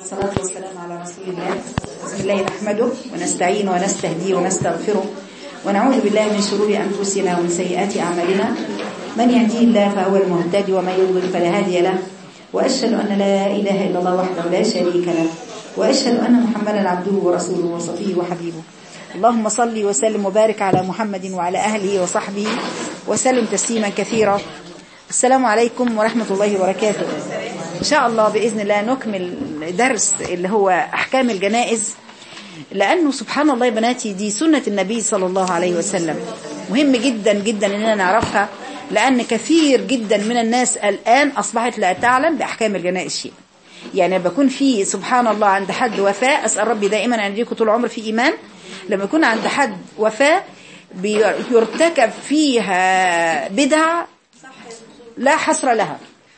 والصلاة والسلام على رسول الله بسم الله نحمده ونستعين ونستهديه ونستغفره ونعوذ بالله من شرور أنفسنا ومن سيئات أعمالنا من يهديه الله فهو المهتدي ومن يضلل فلا هادي له وأشهد أن لا إله إلا الله وحده لا شريك له وأشهد أن محمدا عبده ورسوله وصفيه وحبيبه اللهم صل وسلم وبارك على محمد وعلى أهله وصحبه وسلم تسليما كثيرا السلام عليكم ورحمة الله وبركاته إن شاء الله بإذن الله نكمل درس اللي هو أحكام الجنائز لأنه سبحان الله يا بناتي دي سنة النبي صلى الله عليه وسلم مهم جدا جدا إننا نعرفها لأن كثير جدا من الناس الآن أصبحت لا تعلم بأحكام الجنائز شيء يعني بكون في سبحان الله عند حد وفاة أسأل ربي دائما أن يديكم طول العمر في إيمان لما يكون عند حد وفاة بيرتكب فيها بدع لا حصر لها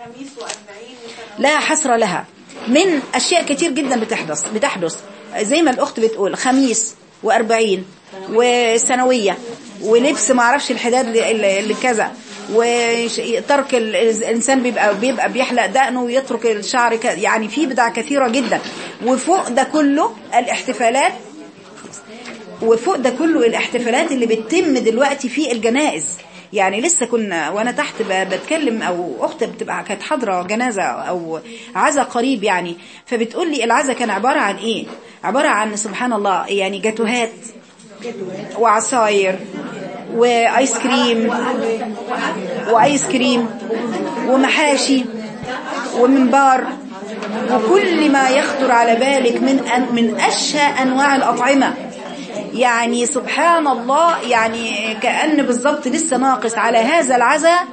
لا حصر لها من أشياء كتير جدا بتحدث بتحدث زي ما الأخت بتقول خميس وأربعين وسنوية ولبس ما عرفش الحداد اللي كذا وترك الإنسان بيبقى, بيبقى بيحلق دقنه ويترك الشعر يعني في بدع كثيرة جدا وفوق ده كله الاحتفالات وفوق ده كله الاحتفالات اللي بتتم دلوقتي في الجنائز يعني لسه كنا وانا تحت بتكلم او اخت بتبقى كانت حاضره جنازه او عزا قريب يعني فبتقول لي العزا كان عباره عن ايه عباره عن سبحان الله يعني جاتوهات وعصاير وايس كريم وايس كريم ومحاشي ومنبار وكل ما يخطر على بالك من من اشهى انواع الاطعمه يعني سبحان الله يعني كأن بالضبط لسه ناقص على هذا العزاء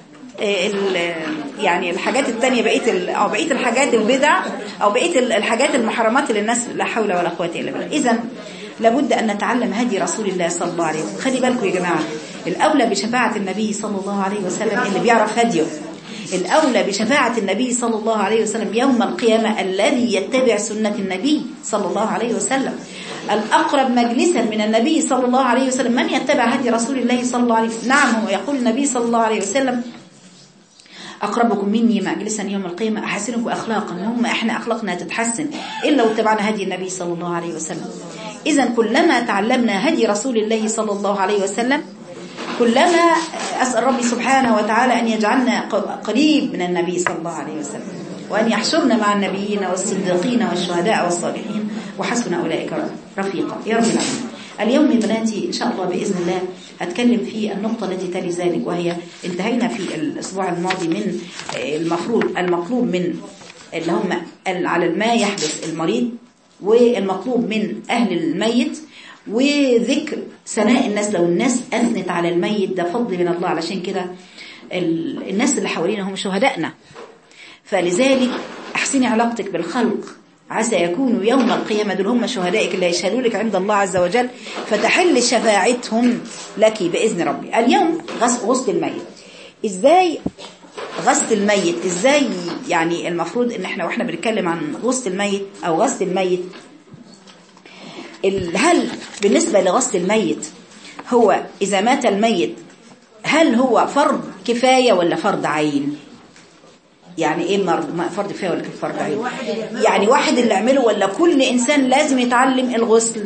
يعني الحاجات التانية بقية أو بقية الحاجات البدع أو بقية الحاجات المحرمات اللي الناس لا حول ولا قوة إلا بالله إذا لابد أن نتعلم هدي رسول الله صلى الله عليه وسلم خلي بالكم يا جماعة الأولى بشفاعة النبي صلى الله عليه وسلم اللي بيعرف هديه الأولى بشفاعة النبي صلى الله عليه وسلم يوم القيامة الذي يتبع سنة النبي صلى الله عليه وسلم الأقرب مجلسا من النبي صلى الله عليه وسلم من يتبع هدي رسول الله صلى الله عليه وسلم نعم هو يقول النبي صلى الله عليه وسلم أقربكم مني مجلسا يوم القيامة أحسنكم أخلاقا هم إحنا أخلاقنا تتحسن إلا لو اتبعنا هدي النبي صلى الله عليه وسلم إذا كلما تعلمنا هدي رسول الله صلى الله عليه وسلم كلما أسأل ربي سبحانه وتعالى أن يجعلنا قريب من النبي صلى الله عليه وسلم وأن يحشرنا مع النبيين والصديقين والشهداء والصالحين وحسن أولئك رفيقا يا رب العالمين اليوم يا بناتي إن شاء الله بإذن الله هتكلم في النقطة التي تلي ذلك وهي انتهينا في الأسبوع الماضي من المفروض المطلوب من اللي هم على ما يحدث المريض والمطلوب من أهل الميت وذكر ثناء الناس لو الناس أثنت على الميت ده فضل من الله علشان كده الناس اللي حوالينا هم شهدائنا فلذلك احسني علاقتك بالخلق عسى يكونوا يوم القيامة دول هم شهدائك اللي يشهدوا لك عند الله عز وجل فتحل شفاعتهم لك بإذن ربي اليوم غسل الميت ازاي غسل الميت ازاي يعني المفروض ان احنا واحنا بنتكلم عن غسل الميت او غسل الميت هل بالنسبة لغسل الميت هو إذا مات الميت هل هو فرض كفاية ولا فرض عين يعني ايه فرض كفاية ولا فرض عين يعني واحد اللي يعمله ولا كل إنسان لازم يتعلم الغسل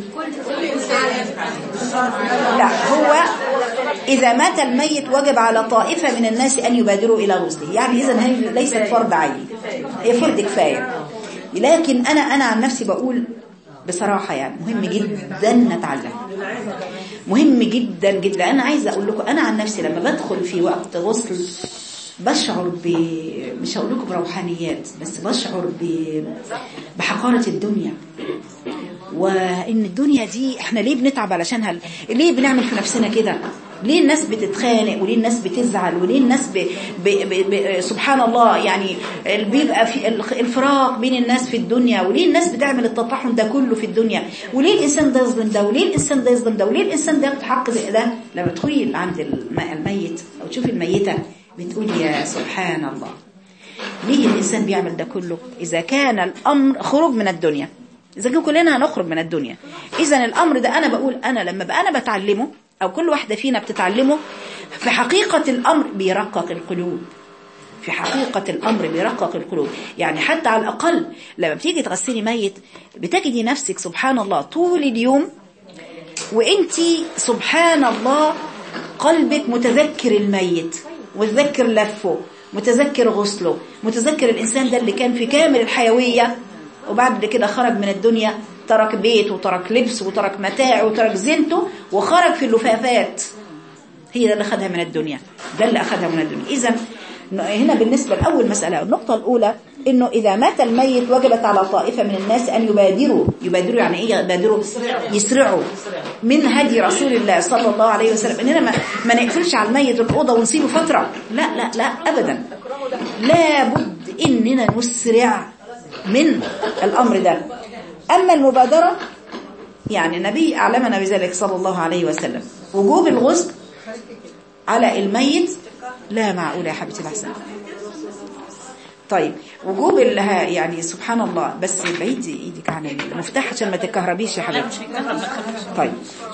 لا هو إذا مات الميت وجب على طائفة من الناس أن يبادروا إلى غسله يعني إذا هي ليست فرض عين هي فرض كفاية لكن أنا أنا عن نفسي بقول بصراحة يعني مهم جدا نتعلم مهم جدا جدا أنا عايزة أقول لكم أنا عن نفسي لما بدخل في وقت غسل بشعر ب مش هقول لكم روحانيات بس بشعر ب بحقارة الدنيا وإن الدنيا دي إحنا ليه بنتعب علشانها ليه بنعمل في نفسنا كده ليه الناس بتتخانق وليه الناس بتزعل وليه الناس ب... ب... ب... ب... سبحان الله يعني بيبقى في الفراق بين الناس في الدنيا وليه الناس بتعمل التطحن ده كله في الدنيا وليه الإنسان ده يظلم ده وليه الإنسان ده يظلم ده وليه الإنسان ده ياخد حق زي ده لما تدخلي عند الميت أو تشوفي الميتة بتقولي يا سبحان الله ليه الإنسان بيعمل ده كله إذا كان الأمر خروج من الدنيا إذا كان كلنا هنخرج من الدنيا إذا الأمر ده أنا بقول أنا لما بقى أنا بتعلمه أو كل واحدة فينا بتتعلمه في حقيقة الأمر بيرقق القلوب في حقيقة الأمر بيرقق القلوب يعني حتى على الأقل لما بتيجي تغسلي ميت بتجدي نفسك سبحان الله طول اليوم وانتي سبحان الله قلبك متذكر الميت متذكر لفه متذكر غسله متذكر الإنسان ده اللي كان في كامل الحيوية وبعد كده خرج من الدنيا ترك بيت وترك لبس وترك متاع وترك زينته وخرج في اللفافات هي ده اللي أخذها من الدنيا ده اللي أخذها من الدنيا إذا هنا بالنسبة لأول مسألة النقطة الأولى إنه إذا مات الميت وجبت على طائفة من الناس أن يبادروا يبادروا يعني إيه يبادروا يسرعوا من هدي رسول الله صلى الله عليه وسلم إننا ما, ما نقفلش على الميت الأوضة ونسيبه فترة لا لا لا أبدا لابد إننا نسرع من الأمر ده أما المبادرة يعني النبي أعلمنا بذلك صلى الله عليه وسلم وجوب الغسل على الميت لا معقول يا حبيبتي الحسن طيب وجوب لها يعني سبحان الله بس بعيدي ايدك عن المفتاح عشان ما تتكهربيش يا حبيبتي طيب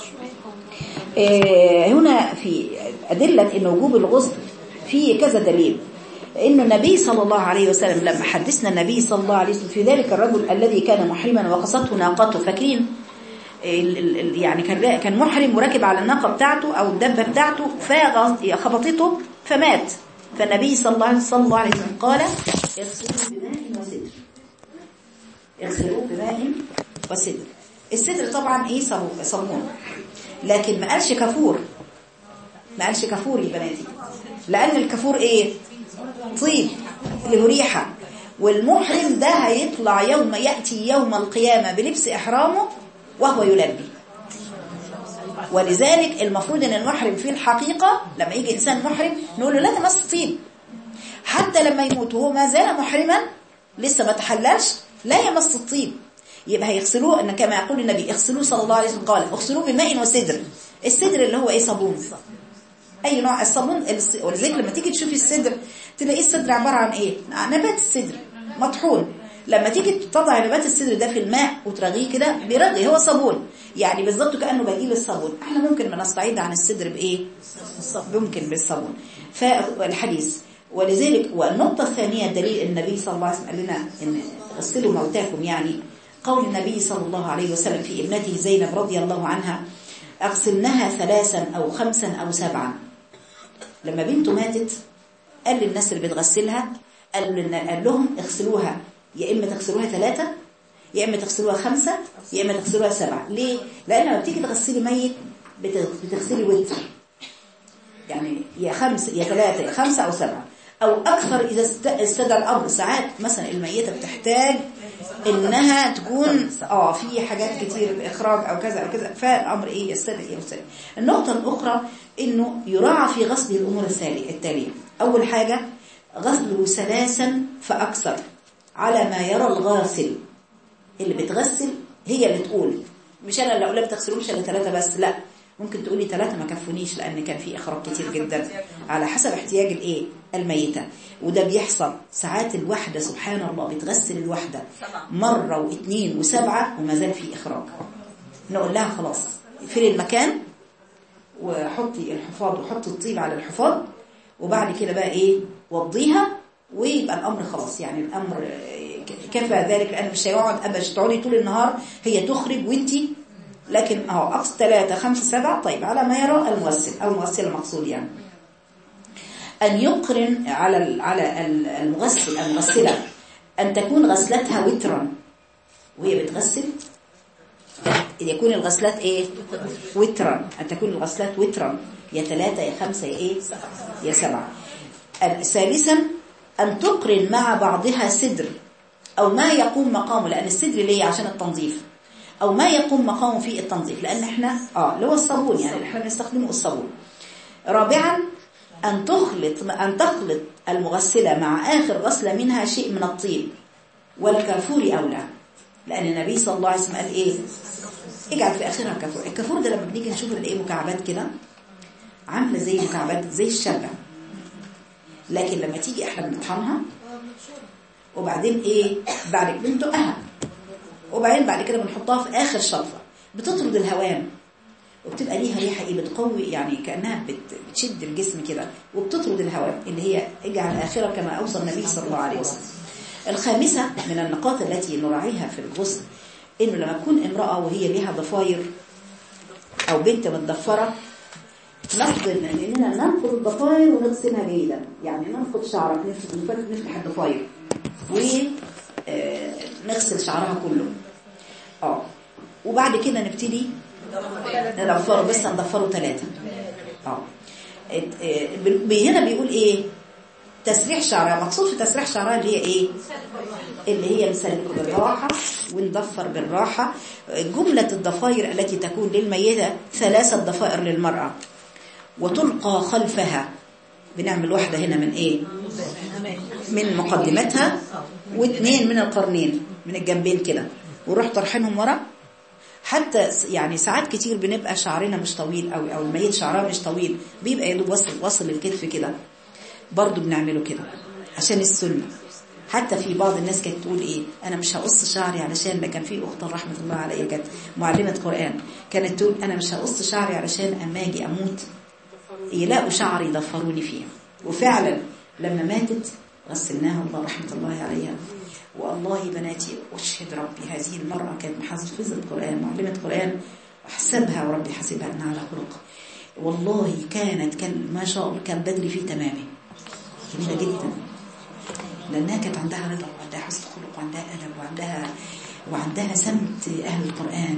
إيه هنا في أدلة إن وجوب الغسل في كذا دليل إن النبي صلى الله عليه وسلم لما حدثنا النبي صلى الله عليه وسلم في ذلك الرجل الذي كان محرما وقصته ناقته فاكرين يعني كان كان محرم وراكب على الناقه بتاعته او الدبه بتاعته فخبطته فمات فالنبي صلى الله عليه وسلم قال اغسلوه بماء وسدر اغسلوه بماء وسدر السدر طبعا ايه صابون لكن ما قالش كافور ما قالش كافور يا بناتي لان الكافور ايه طيب له ريحه والمحرم ده هيطلع يوم ياتي يوم القيامه بلبس احرامه وهو يلبي ولذلك المفروض ان المحرم في الحقيقة لما يجي انسان محرم نقول له لا تمس طيب حتى لما يموت وهو ما زال محرما لسه ما تحللش لا يمس الطيب يبقى هيغسلوه ان كما يقول النبي اغسلوه صلى الله عليه وسلم قال اغسلوه بماء وسدر السدر اللي هو ايه صابون اي نوع الصابون ولذلك لما تيجي تشوفي السدر تلاقي السدر عبارة عن ايه نبات السدر مطحون لما تيجي تضع نبات السدر ده في الماء وترغيه كده بيرغي هو صابون يعني بالظبط كأنه بديل الصابون احنا ممكن ما نستعيد عن السدر بايه ممكن بالصابون فالحديث ولذلك والنقطة الثانية دليل النبي صلى الله عليه وسلم قال لنا ان غسلوا موتاكم يعني قول النبي صلى الله عليه وسلم في ابنته زينب رضي الله عنها اغسلنها ثلاثا او خمسا او سبعا لما بنته ماتت قال للناس اللي بتغسلها قال, قال لهم اغسلوها يا إما تغسلوها ثلاثة يا إما تغسلوها خمسة يا إما تغسلوها سبعة ليه؟ لأن لما بتيجي تغسلي ميت بتغسلي وتر يعني يا خمسة يا ثلاثة يا خمسة أو سبعة أو أكثر إذا استدعى الأمر ساعات مثلا الميتة بتحتاج إنها تكون آه في حاجات كتير إخراج أو كذا أو كذا فالأمر إيه يستدعي يستدعي النقطة الأخرى إنه يراعى في غسل الأمور التالية أول حاجة غسله ثلاثا فأكثر على ما يرى الغاسل اللي بتغسل هي اللي تقول مش انا اللي اقول لها بتغسلوش الا ثلاثه بس لا ممكن تقولي ثلاثه ما كفونيش لان كان في اخراج كتير جدا على حسب احتياج الايه الميته وده بيحصل ساعات الواحده سبحان الله بتغسل الواحده مره واثنين وسبعه وما زال في اخراج نقول لها خلاص اقفلي المكان وحطي الحفاض وحطي الطيب على الحفاض وبعد كده بقى ايه وضيها ويبقى الأمر خلاص يعني الأمر كفى ذلك لأن مش هيقعد أبدا تقعدي طول النهار هي تخرج وانتي لكن اهو أقصى ثلاثة خمسة سبعة طيب على ما يرى المغسل أو المغسل المقصود يعني أن يقرن على على المغسل المغسلة أن تكون غسلتها وترا وهي بتغسل يكون الغسلات ايه وترا أن تكون الغسلات وترا يا ثلاثة يا خمسة يا ايه يا سبعة ثالثا أن تقرن مع بعضها سدر أو ما يقوم مقامه لأن السدر ليه عشان التنظيف أو ما يقوم مقامه في التنظيف لأن احنا آه اللي هو الصابون يعني احنا بنستخدمه الصابون رابعا أن تخلط أن تخلط المغسلة مع آخر غسلة منها شيء من الطيب والكافور أولى لأن النبي صلى الله عليه وسلم قال إيه اجعل في آخرها كافور الكافور ده لما بنيجي نشوف الايه مكعبات كده عاملة زي مكعبات زي الشبع لكن لما تيجي احنا بنطحنها وبعدين ايه بعد كده بندقها وبعدين بعد كده بنحطها في اخر شطفه بتطرد الهوام وبتبقى ليها ريحة ايه بتقوي يعني كأنها بت- بتشد الجسم كده وبتطرد الهواء اللي هي اجعل آخرة كما أوصى النبي صلى الله عليه وسلم الخامسة من النقاط التي نراعيها في الغسل إنه لما تكون امرأة وهي ليها ضفاير أو بنت متضفرة نفضل اننا ننفض الضفاير ونغسلها جيدا يعني ننفض شعرك نفتح نفتح الضفاير ونغسل شعرها كله اه وبعد كده نبتدي نضفره بس هنضفره ثلاثة اه ات- اه، ب- هنا بيقول ايه تسريح شعرها مقصود في تسريح شعرها اللي هي ايه اللي هي نسلك بالراحة ونضفر بالراحة جملة الضفائر التي تكون للميتة ثلاثة ضفائر للمرأة وتلقى خلفها بنعمل واحدة هنا من ايه من مقدمتها واثنين من القرنين من الجنبين كده ونروح طرحينهم ورا حتى س- يعني ساعات كتير بنبقى شعرنا مش طويل قوي او الميت شعرها مش طويل بيبقى يدوب وصل وصل الكتف كده برضو بنعمله كده عشان السنة حتى في بعض الناس كانت تقول ايه انا مش هقص شعري علشان ده كان في اخت رحمه الله عليها كانت معلمه قران كانت تقول انا مش هقص شعري علشان اما اجي اموت يلاقوا شعري يضفروني فيه وفعلا لما ماتت غسلناها الله رحمه الله عليها والله بناتي اشهد ربي هذه المراه كانت محفظه قران معلمه قران احسبها وربي حسبها انها على خلق والله كانت كان ما شاء الله كان بدري في تمامه جميله جدا لأنها كانت عندها رضا وعندها حسن خلق وعندها أدب وعندها وعندها سمت أهل القرآن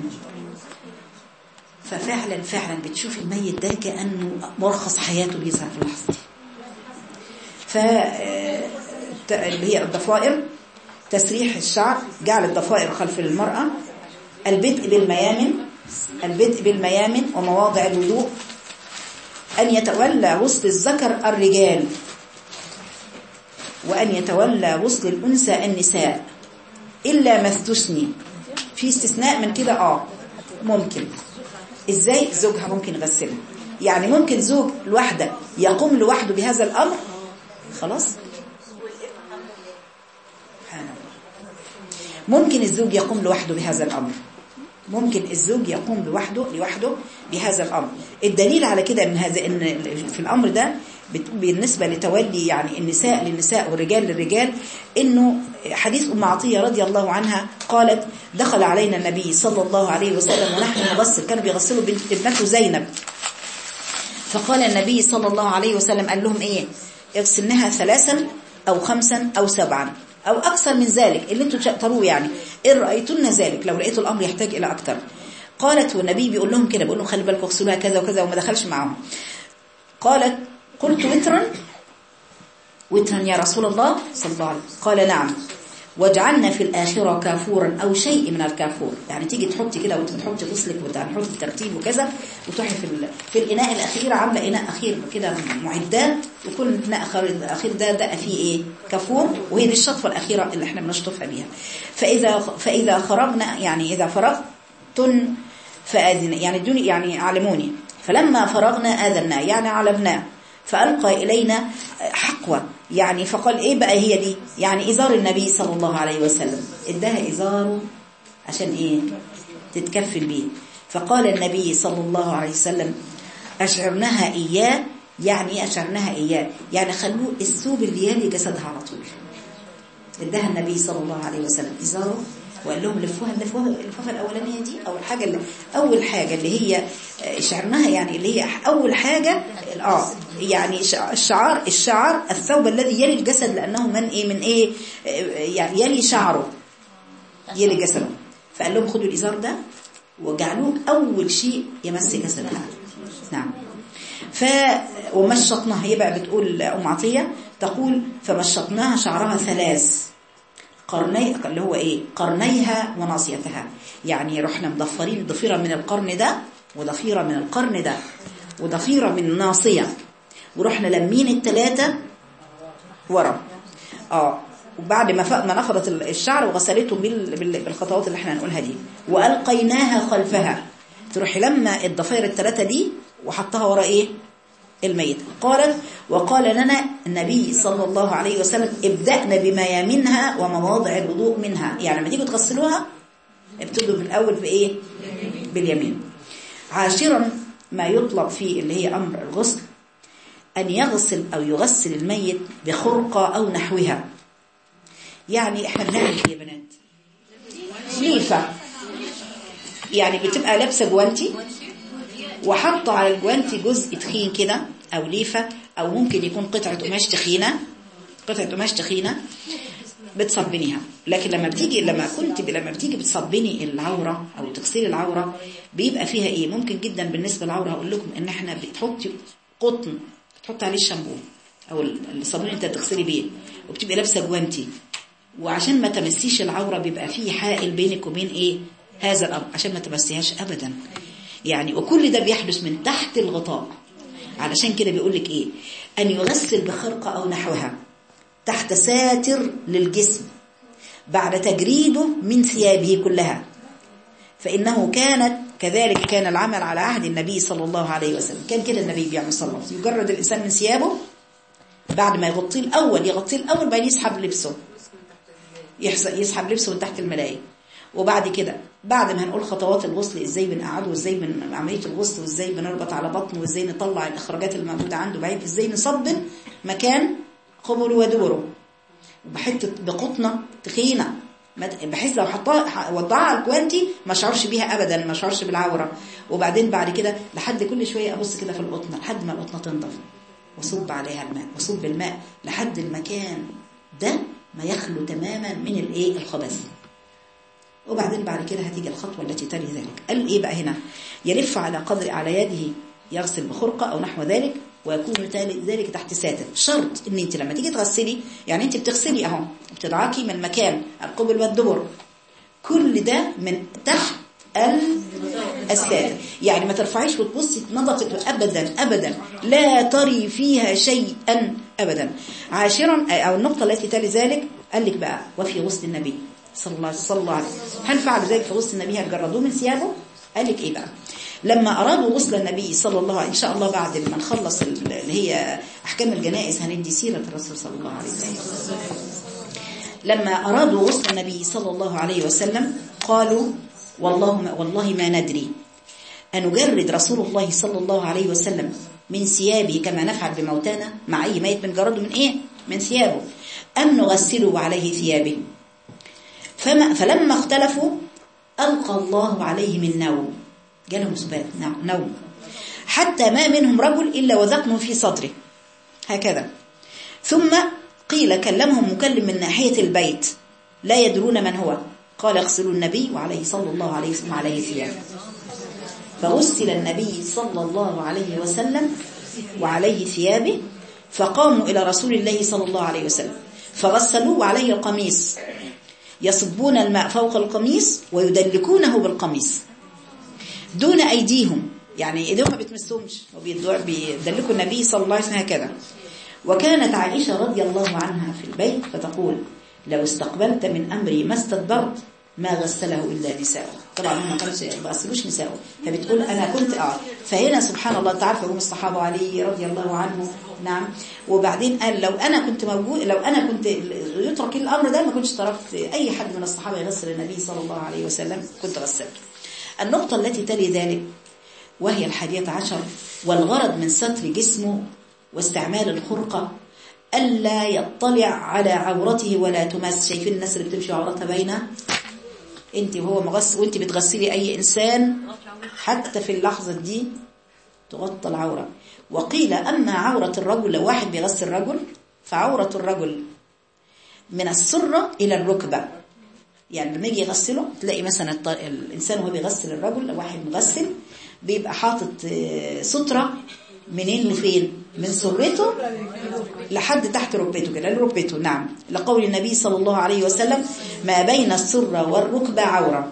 ففعلا فعلا بتشوف الميت ده كأنه مرخص حياته بيظهر في اللحظة دي ف ت- اللي هي الضفائر تسريح الشعر جعل الضفائر خلف المرأة البدء بالميامن البدء بالميامن ومواضع الوضوء أن يتولى غسل الذكر الرجال وأن يتولى غسل الأنثى النساء إلا ما استثني في استثناء من كده آه ممكن إزاي زوجها ممكن يغسلها يعني ممكن زوج الواحدة يقوم لوحده بهذا الأمر خلاص سبحان الله ممكن الزوج يقوم لوحده بهذا الأمر ممكن الزوج يقوم لوحده لوحده بهذا الأمر الدليل على كده من هذا ان في الأمر ده بت- بالنسبة لتولي يعني النساء للنساء والرجال للرجال انه حديث ام عطية رضي الله عنها قالت دخل علينا النبي صلى الله عليه وسلم ونحن نغسل كانوا بيغسلوا بنت ابنته زينب فقال النبي صلى الله عليه وسلم قال لهم ايه اغسلنها ثلاثا او خمسا او سبعا او اكثر من ذلك اللي انتم تشطروه يعني ان رايتن ذلك لو لقيتوا الامر يحتاج الى اكثر قالت والنبي بيقول لهم كده بيقول لهم خلي بالكم اغسلوها كذا وكذا وما دخلش معاهم قالت قلت وترا وترا يا رسول الله صلى الله عليه وسلم قال نعم واجعلنا في الآخرة كافورا أو شيء من الكافور يعني تيجي تحطي كده وانت بتحطي غسلك وتحطي الترتيب وكذا وتروحي في ال- في الإناء الأخير عاملة إناء أخير كده معدات وكل إناء أخير الأخير ده ده فيه إيه كافور وهي دي الشطفة الأخيرة اللي إحنا بنشطفها بيها فإذا فإذا خرجنا يعني إذا فرغتن فآذن يعني ادوني يعني علموني فلما فرغنا آذنا يعني علمناه فألقى إلينا حقوة يعني فقال إيه بقى هي دي يعني إزار النبي صلى الله عليه وسلم إداها إزاره عشان إيه تتكفل بيه فقال النبي صلى الله عليه وسلم أشعرناها إياه يعني إيه أشعرناها إياه يعني خلوه الثوب اللي يلي جسدها على طول اداها النبي صلى الله عليه وسلم إزاره وقال لهم لفوها لفوها اللفافه الاولانيه دي اول حاجه اللي اول حاجه اللي هي آه، شعرناها يعني اللي هي اول حاجه اه يعني شع- الشعار الشعر الثوب الذي يلي الجسد لانه من ايه من ايه آه، يعني يلي شعره يلي جسده فقال لهم خدوا الازار ده وجعلوه اول شيء يمس جسدها نعم ف ومشطناها هي بقى بتقول ام عطيه تقول فمشطناها شعرها ثلاث قرني اللي هو ايه قرنيها وناصيتها يعني رحنا مضفرين ضفيرة من القرن ده وضفيرة من القرن ده وضفيرة من الناصية ورحنا لمين التلاتة ورا اه وبعد ما ف- ما نفضت ال- الشعر وغسلته بال- بال- بالخطوات اللي احنا هنقولها دي والقيناها خلفها تروحي لما الضفائر الثلاثه دي وحطها ورا ايه الميت قالت وقال لنا النبي صلى الله عليه وسلم ابدأنا بميامنها ومواضع الوضوء منها يعني لما تيجوا تغسلوها ابتدوا بالاول بايه باليمين عاشرا ما يطلب فيه اللي هي أمر الغسل أن يغسل أو يغسل الميت بخرقة أو نحوها يعني احنا بنعمل ايه يا بنات ليفة يعني بتبقى لابسة جوانتي وحاطة على الجوانتي جزء تخين كده أو ليفة أو ممكن يكون قطعة قماش تخينة قطعة قماش تخينة بتصبنيها لكن لما بتيجي لما كنت لما بتيجي بتصبني العورة أو تغسلي العورة بيبقى فيها إيه ممكن جدا بالنسبة للعورة هقول لكم إن إحنا بتحطي قطن بتحطي عليه الشامبو أو الصابون اللي أنت تغسلي بيه وبتبقي لابسة جوانتي وعشان ما تمسيش العورة بيبقى فيه حائل بينك وبين ايه هذا الامر عشان ما تمسيهاش ابدا يعني وكل ده بيحدث من تحت الغطاء علشان كده بيقول لك ايه ان يغسل بخرقة او نحوها تحت ساتر للجسم بعد تجريده من ثيابه كلها فإنه كانت كذلك كان العمل على عهد النبي صلى الله عليه وسلم كان كده النبي بيعمل صلى الله عليه وسلم يجرد الإنسان من ثيابه بعد ما يغطيه الأول يغطيه الأول بعدين يسحب لبسه يسحب لبسه من تحت الملاية وبعد كده بعد ما هنقول خطوات الغسل ازاي بنقعده وازاي من عمليه الغسل وازاي بنربط على بطنه وازاي نطلع الاخراجات اللي موجوده عنده بعدين ازاي نصبن مكان قبله ودوره بحته بقطنه تخينه بحيث لو حطها وضعها على الكوانتي ما شعرش بيها ابدا ما شعرش بالعوره وبعدين بعد كده لحد كل شويه ابص كده في القطنه لحد ما القطنه تنضف وصب عليها الماء وصب الماء لحد المكان ده ما يخلو تماما من الايه الخبث وبعدين بعد كده هتيجي الخطوه التي تلي ذلك قال ايه بقى هنا يلف على قدر على يده يغسل بخرقه او نحو ذلك ويكون ذلك تحت ساتر شرط ان انت لما تيجي تغسلي يعني انت بتغسلي اهو بتدعكي من مكان القبل والدبر كل ده من تحت الساتر يعني ما ترفعيش وتبصي تنظفي ابدا ابدا لا تري فيها شيئا ابدا عاشرا او النقطه التي تلي ذلك قال لك بقى وفي غسل النبي صلى الله صلى الله عليه وسلم هل فعل ذلك في غسل النبي هل جردوه من ثيابه قال لك ايه بقى لما ارادوا غسل النبي صلى الله عليه ان شاء الله بعد ما نخلص اللي هي احكام الجنائز هندي سيره الرسول صلى الله عليه وسلم لما ارادوا غسل النبي صلى الله عليه وسلم قالوا والله ما والله ما ندري أنجرد رسول الله صلى الله عليه وسلم من ثيابه كما نفعل بموتانا مع أي ميت بنجرده من إيه؟ من ثيابه أم نغسله عليه ثيابه فما فلما اختلفوا ألقى الله عليه من نوم جالهم سبات نوم حتى ما منهم رجل إلا وذقنه في صدره هكذا ثم قيل كلمهم مكلم من ناحية البيت لا يدرون من هو قال اغسلوا النبي وعليه صلى الله عليه وسلم عليه ثياب فغسل النبي صلى الله عليه وسلم وعليه ثيابه فقاموا إلى رسول الله صلى الله عليه وسلم فغسلوه وعليه القميص يصبون الماء فوق القميص ويدلكونه بالقميص دون أيديهم يعني ايديهم ما بتمسهمش وبيدلكوا النبي صلى الله عليه وسلم هكذا وكانت عائشة رضي الله عنها في البيت فتقول لو استقبلت من أمري ما استدبرت ما غسله إلا نساءه طبعا هم ما كانوش ما غسلوش نساءه فبتقول أنا كنت اه فهنا سبحان الله تعرف هم الصحابة علي رضي الله عنه نعم وبعدين قال لو أنا كنت موجود لو أنا كنت يترك الأمر ده ما كنتش تركت أي حد من الصحابة يغسل النبي صلى الله عليه وسلم كنت غسلته النقطة التي تلي ذلك وهي الحادية عشر والغرض من ستر جسمه واستعمال الخرقة ألا يطلع على عورته ولا تمس شايفين الناس اللي بتمشي عورتها باينة انت وهو مغسل وانت بتغسلي اي انسان حتى في اللحظة دي تغطى العورة وقيل اما عورة الرجل لو واحد بيغسل رجل فعورة الرجل من السرة الى الركبة يعني لما يجي يغسله تلاقي مثلا الانسان وهو بيغسل الرجل لو واحد مغسل بيبقى حاطط سترة منين لفين من سرته لحد تحت ركبته كده لركبته نعم لقول النبي صلى الله عليه وسلم ما بين السرة والركبة عورة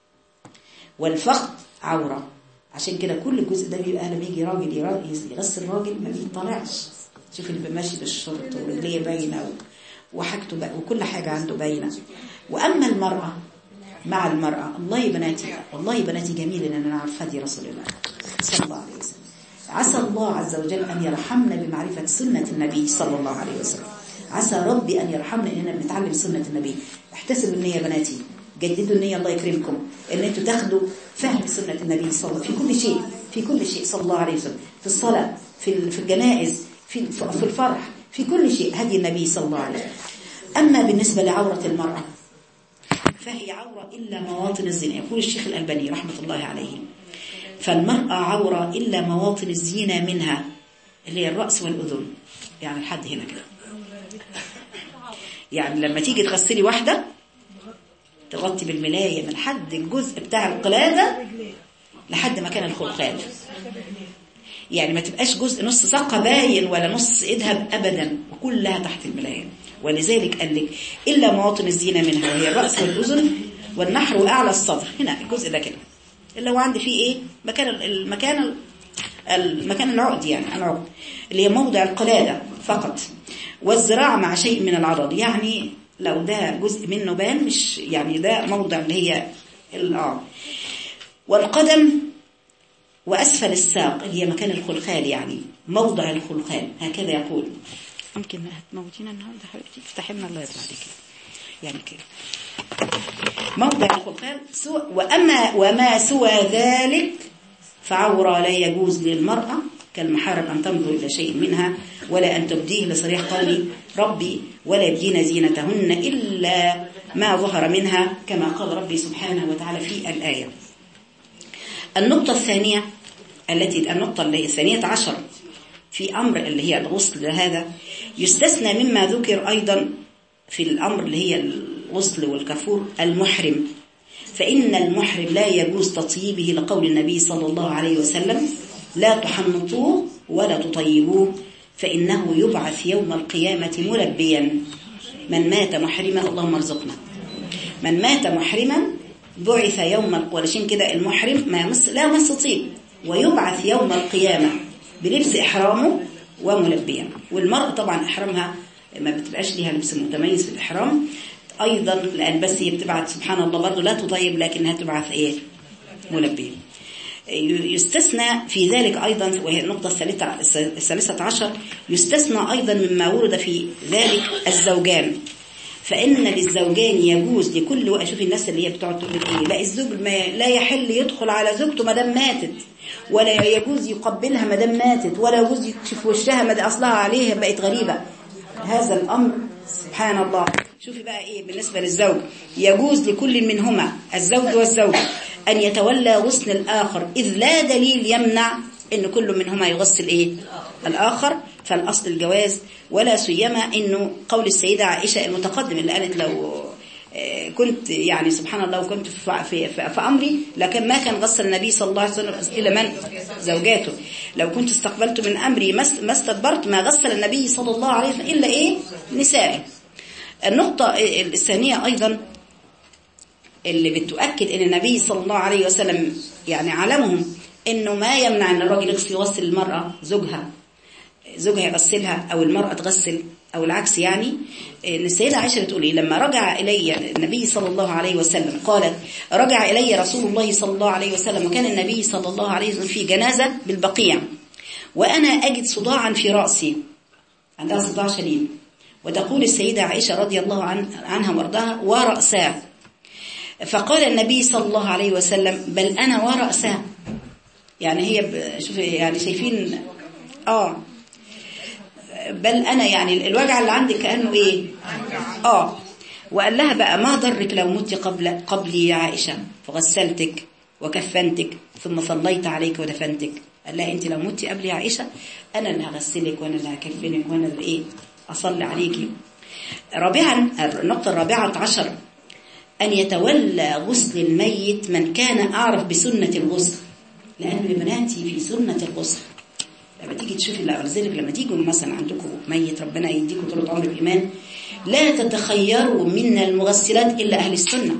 والفخذ عورة عشان كده كل الجزء ده بيبقى لما يجي راجل يغسل راجل ما بيطلعش شوف اللي ماشي بالشرط ورجليه باينه وحاجته بقى وكل حاجة عنده باينه واما المرأة مع المرأة الله يا بناتي والله يا بناتي جميل ان انا اعرف هدي رسول الله صلى الله عليه وسلم عسى الله عز وجل أن يرحمنا بمعرفة سنة النبي صلى الله عليه وسلم عسى ربي أن يرحمنا إننا بنتعلم سنة النبي احتسبوا النية يا بناتي جددوا النية الله يكرمكم ان انتوا تاخدوا فهم سنة النبي صلى الله عليه وسلم في كل شيء في كل شيء صلى الله عليه وسلم في الصلاة في في الجنائز في في الفرح في كل شيء هدي النبي صلى الله عليه وسلم أما بالنسبة لعورة المرأة فهي عورة إلا مواطن الزنا يقول الشيخ الألباني رحمة الله عليه فالمرأة عورة إلا مواطن الزينة منها اللي هي الرأس والأذن يعني لحد هنا كده يعني لما تيجي تغسلي واحدة تغطي بالملاية من حد الجزء بتاع القلادة لحد مكان الخلقان يعني ما تبقاش جزء نص ساقها باين ولا نص ايدها ابدا وكلها تحت الملاية ولذلك قال لك الا مواطن الزينة منها وهي الراس والاذن والنحر واعلى الصدر هنا الجزء ده كده اللي هو عندي فيه ايه مكان المكان المكان العقد يعني العقد اللي هي موضع القلادة فقط والزراعة مع شيء من العضل يعني لو ده جزء منه بان مش يعني ده موضع اللي هي الآه والقدم وأسفل الساق اللي هي مكان الخلخال يعني موضع الخلخال هكذا يقول ممكن هتموتينا النهارده حبيبتي افتحي لنا الله يرضى عليك يعني كده موضع الخلخال سوى وأما وما سوى ذلك فعورة لا يجوز للمرأة كالمحارم أن تنظر إلى شيء منها ولا أن تبديه لصريح قولي ربي ولا يبدين زينتهن إلا ما ظهر منها كما قال ربي سبحانه وتعالى في الآية النقطة الثانية التي النقطة الثانية عشر في أمر اللي هي الغسل هذا يستثنى مما ذكر أيضا في الأمر اللي هي الغسل والكفور المحرم فإن المحرم لا يجوز تطييبه لقول النبي صلى الله عليه وسلم لا تحنطوه ولا تطيبوه فإنه يبعث يوم القيامة ملبيا من مات محرما اللهم ارزقنا من مات محرما بعث يوم القيامة كده المحرم ما يمس لا مس طيب ويبعث يوم القيامة بلبس إحرامه وملبيا والمرأة طبعا إحرامها ما بتبقاش ليها لبس متميز في الإحرام أيضا لأن بس هي بتبعث سبحان الله برضه لا تطيب لكنها تبعث إيه ملبيا يستثنى في ذلك أيضا وهي النقطة الثالثة الثالثة عشر يستثنى أيضا مما ورد في ذلك الزوجان فإن للزوجان يجوز لكل وقت شوفي الناس اللي هي بتقعد تقول لك إيه لا الزوج ما لا يحل يدخل على زوجته ما دام ماتت ولا يجوز يقبلها ما دام ماتت ولا يجوز يكشف وشها ما أصلها عليها بقت غريبة هذا الأمر سبحان الله شوفي بقى إيه بالنسبة للزوج يجوز لكل منهما الزوج والزوجة أن يتولى غسل الآخر إذ لا دليل يمنع إن كل منهما يغسل إيه الآخر فالأصل الجواز ولا سيما إنه قول السيدة عائشة المتقدم اللي قالت لو كنت يعني سبحان الله وكنت في, في, في أمري لكن ما كان غسل النبي صلى الله عليه وسلم إلا من زوجاته لو كنت استقبلت من أمري ما استدبرت ما غسل النبي صلى الله عليه وسلم إلا إيه نسائي النقطة الثانية أيضا اللي بتؤكد ان النبي صلى الله عليه وسلم يعني علمهم انه ما يمنع ان الراجل يغسل يغسل المرأة زوجها زوجها يغسلها او المرأة تغسل او العكس يعني ان السيدة عائشة بتقول ايه لما رجع الي النبي صلى الله عليه وسلم قالت رجع الي رسول الله صلى الله عليه وسلم وكان النبي صلى الله عليه وسلم في جنازة بالبقيع وانا اجد صداعا في رأسي عندها صداع شديد وتقول السيدة عائشة رضي الله عنها وارضاها ورأساه فقال النبي صلى الله عليه وسلم بل أنا ورأسها يعني هي شوف يعني شايفين آه بل أنا يعني الوجع اللي عندي كأنه إيه آه وقال لها بقى ما ضرك لو مت قبل قبلي يا عائشة فغسلتك وكفنتك ثم صليت عليك ودفنتك قال لها أنت لو مت قبلي يا عائشة أنا اللي هغسلك وأنا اللي هكفنك وأنا اللي إيه أصلي عليكي رابعا النقطة الرابعة عشر أن يتولى غسل الميت من كان أعرف بسنة الغسل لأن لبناتي في سنة الغسل لما تيجي تشوفي لذلك لما تيجوا مثلا عندكم ميت ربنا يديكم طول عمر الإيمان لا تتخيروا من المغسلات إلا أهل السنة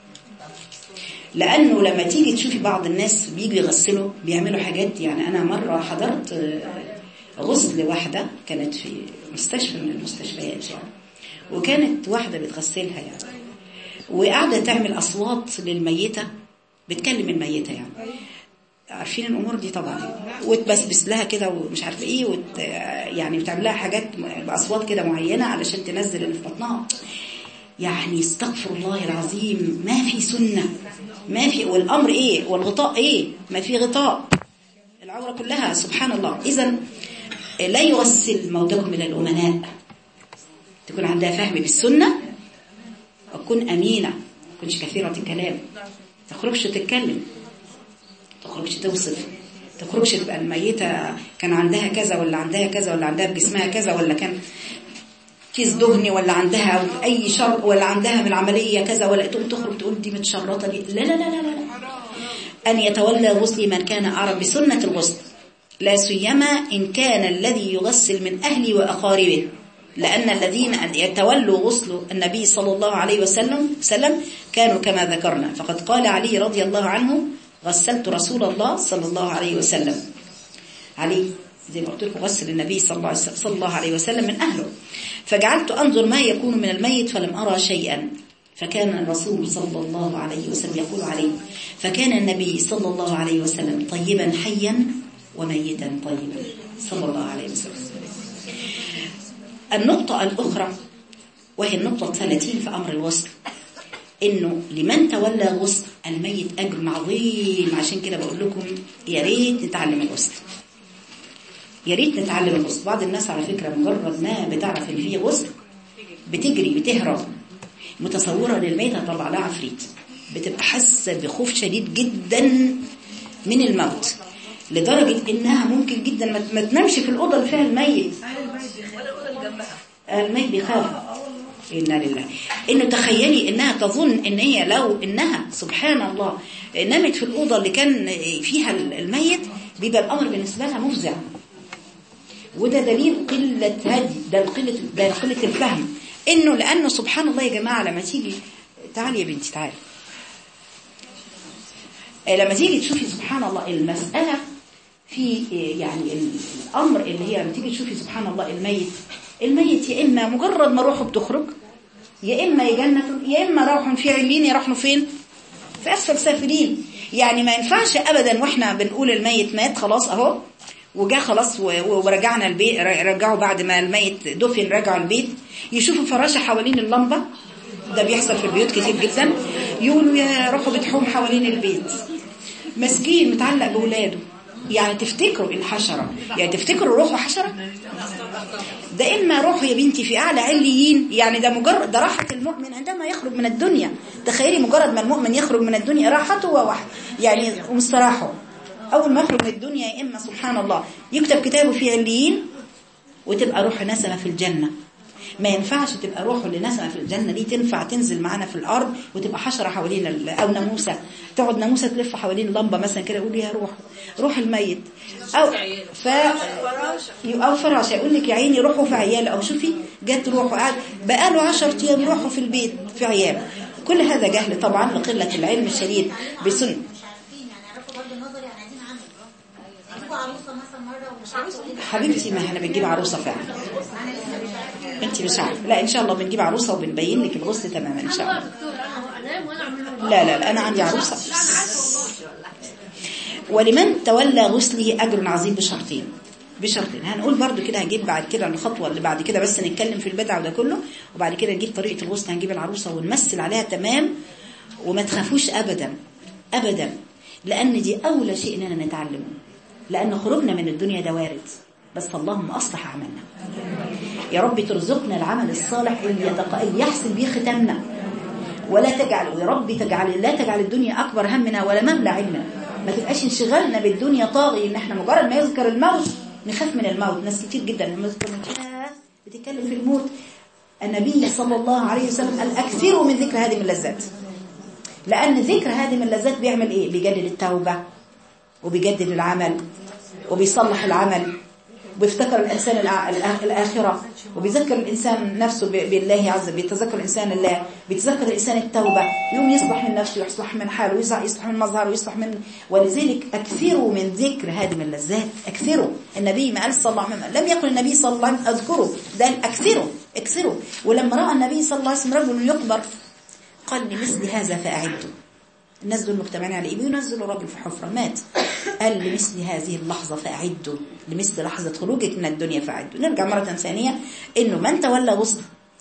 لأنه لما تيجي تشوفي بعض الناس بيجوا يغسلوا بيعملوا حاجات يعني أنا مرة حضرت غسل واحدة كانت في مستشفى من المستشفيات يعني وكانت واحدة بتغسلها يعني وقاعدة تعمل أصوات للميتة بتكلم الميتة يعني عارفين الأمور دي طبعا وتبسبس لها كده ومش عارفه إيه وت... يعني بتعمل لها حاجات بأصوات كده معينة علشان تنزل اللي في بطنها يعني استغفر الله العظيم ما في سنة ما في والأمر إيه والغطاء إيه ما في غطاء العورة كلها سبحان الله إذا لا يغسل موتكم من الأمناء تكون عندها فهم بالسنة وتكون أمينة ما تكونش كثيرة الكلام تخرجش تتكلم تخرجش توصف تخرجش تبقى الميتة كان عندها كذا ولا عندها كذا ولا عندها بجسمها كذا ولا كان كيس دهني ولا عندها أي شر ولا عندها من العملية كذا ولا تقوم تخرج تقول دي متشرطة دي لا لا لا لا لا أن يتولى غسل من كان أعرف بسنة الغسل لا سيما إن كان الذي يغسل من أهله وأقاربه لأن الذين يتولوا غسل النبي صلى الله عليه وسلم سلم كانوا كما ذكرنا فقد قال علي رضي الله عنه غسلت رسول الله صلى الله عليه وسلم علي زي ما قلت لكم غسل النبي صلى الله, صلى الله عليه وسلم من أهله فجعلت أنظر ما يكون من الميت فلم أرى شيئا فكان الرسول صلى الله عليه وسلم يقول عليه فكان النبي صلى الله عليه وسلم طيبا حيا وميتا طيبا صلى الله عليه وسلم النقطة الأخرى وهي النقطة 30 في أمر الوصل إنه لمن تولى غسل الميت أجر عظيم عشان كده بقول لكم يا ريت نتعلم الغسل يا ريت نتعلم الغسل بعض الناس على فكرة مجرد ما بتعرف إن فيه غسل بتجري بتهرب متصورة ان الميت هطلع لها عفريت بتبقى حاسة بخوف شديد جدا من الموت لدرجة انها ممكن جدا ما تنامش في الأوضة اللي فيها الميت الميت بيخاف إنا لله إنه تخيلي إنها تظن إن هي لو إنها سبحان الله نامت في الأوضة اللي كان فيها الميت بيبقى الأمر بالنسبة لها مفزع وده دليل قلة هدي ده قلة ده قلة الفهم إنه لأنه سبحان الله يا جماعة لما تيجي تعالي يا بنتي تعالي لما تيجي تشوفي سبحان الله المسألة في يعني الأمر اللي هي لما تيجي تشوفي سبحان الله الميت الميت يا إما مجرد ما روحه بتخرج يا إما يجنة يا إما روح في علين يروحوا فين في أسفل سافلين يعني ما ينفعش أبدا وإحنا بنقول الميت مات خلاص أهو وجا خلاص ورجعنا البيت رجعوا بعد ما الميت دفن رجعوا البيت يشوفوا فراشة حوالين اللمبة ده بيحصل في البيوت كتير جدا يقولوا يا روحوا بتحوم حوالين البيت مسكين متعلق بولاده يعني تفتكروا الحشرة يعني تفتكروا روحه حشرة ده إما روحه يا بنتي في أعلى عليين يعني ده مجرد ده راحة المؤمن عندما يخرج من الدنيا تخيلي مجرد ما المؤمن يخرج من الدنيا راحته وواحد يعني ومستراحه أول ما يخرج من الدنيا يا إما سبحان الله يكتب كتابه في عليين وتبقى روح نسمة في الجنة ما ينفعش تبقى روحه اللي نسمة في الجنة دي تنفع تنزل معانا في الأرض وتبقى حشرة حوالين أو ناموسة تقعد ناموسة تلف حوالين لمبة مثلا كده يقول ليها روح روح الميت أو ف أو فراشة يقول لك يا عيني روحه في عيال أو شوفي جت روحه قاعد بقى له 10 أيام روحه في البيت في عيال كل هذا جهل طبعا لقلة العلم الشديد بسن حبيبتي ما احنا بنجيب عروسة فعلا انت مش عارفه لا ان شاء الله بنجيب عروسه وبنبين لك الغسل تماما ان شاء الله لا لا لا انا عندي عروسه ولمن تولى غسله اجر عظيم بشرطين بشرطين هنقول برضو كده هنجيب بعد كده الخطوه اللي بعد كده بس نتكلم في البدع وده كله وبعد كده نجيب طريقه الغسل هنجيب العروسه ونمثل عليها تمام وما تخافوش ابدا ابدا لان دي اولى شيء اننا نتعلمه لان خروجنا من الدنيا ده وارد بس اللهم أصلح عملنا يا رب ترزقنا العمل الصالح اللي, يتق... اللي يحسن به ختامنا ولا تجعل يا رب تجعل لا تجعل الدنيا أكبر همنا ولا مبلغ علمنا ما تبقاش انشغالنا بالدنيا طاغي ان احنا مجرد ما يذكر الموت نخاف من الموت ناس كتير جدا لما يذكر بتتكلم في الموت النبي صلى الله عليه وسلم قال اكثروا من ذكر هذه اللذات لأن ذكر هذه اللذات بيعمل ايه بيجدد التوبة وبيجدد العمل وبيصلح العمل وبيفتكر الإنسان الآخرة وبيذكر الإنسان نفسه بالله عز وجل بيتذكر الإنسان الله بيتذكر الإنسان التوبة يوم يصلح من نفسه ويصلح من حاله ويصلح من مظهره ويصلح من ولذلك أكثروا من ذكر هذه من اللذات أكثروا النبي ما قال صلى الله عليه وسلم لم يقل النبي صلى الله عليه وسلم أذكروا ده أكثروا أكثروا ولما رأى النبي صلى الله عليه وسلم رجل يقبر قال لمثل هذا فأعدوا الناس دول مجتمعين على ايه بينزلوا راجل في حفرة مات قال لمثل هذه اللحظة فأعدوا لمثل لحظة خروجك من الدنيا فأعدوا نرجع مرة ثانية انه من تولى غسل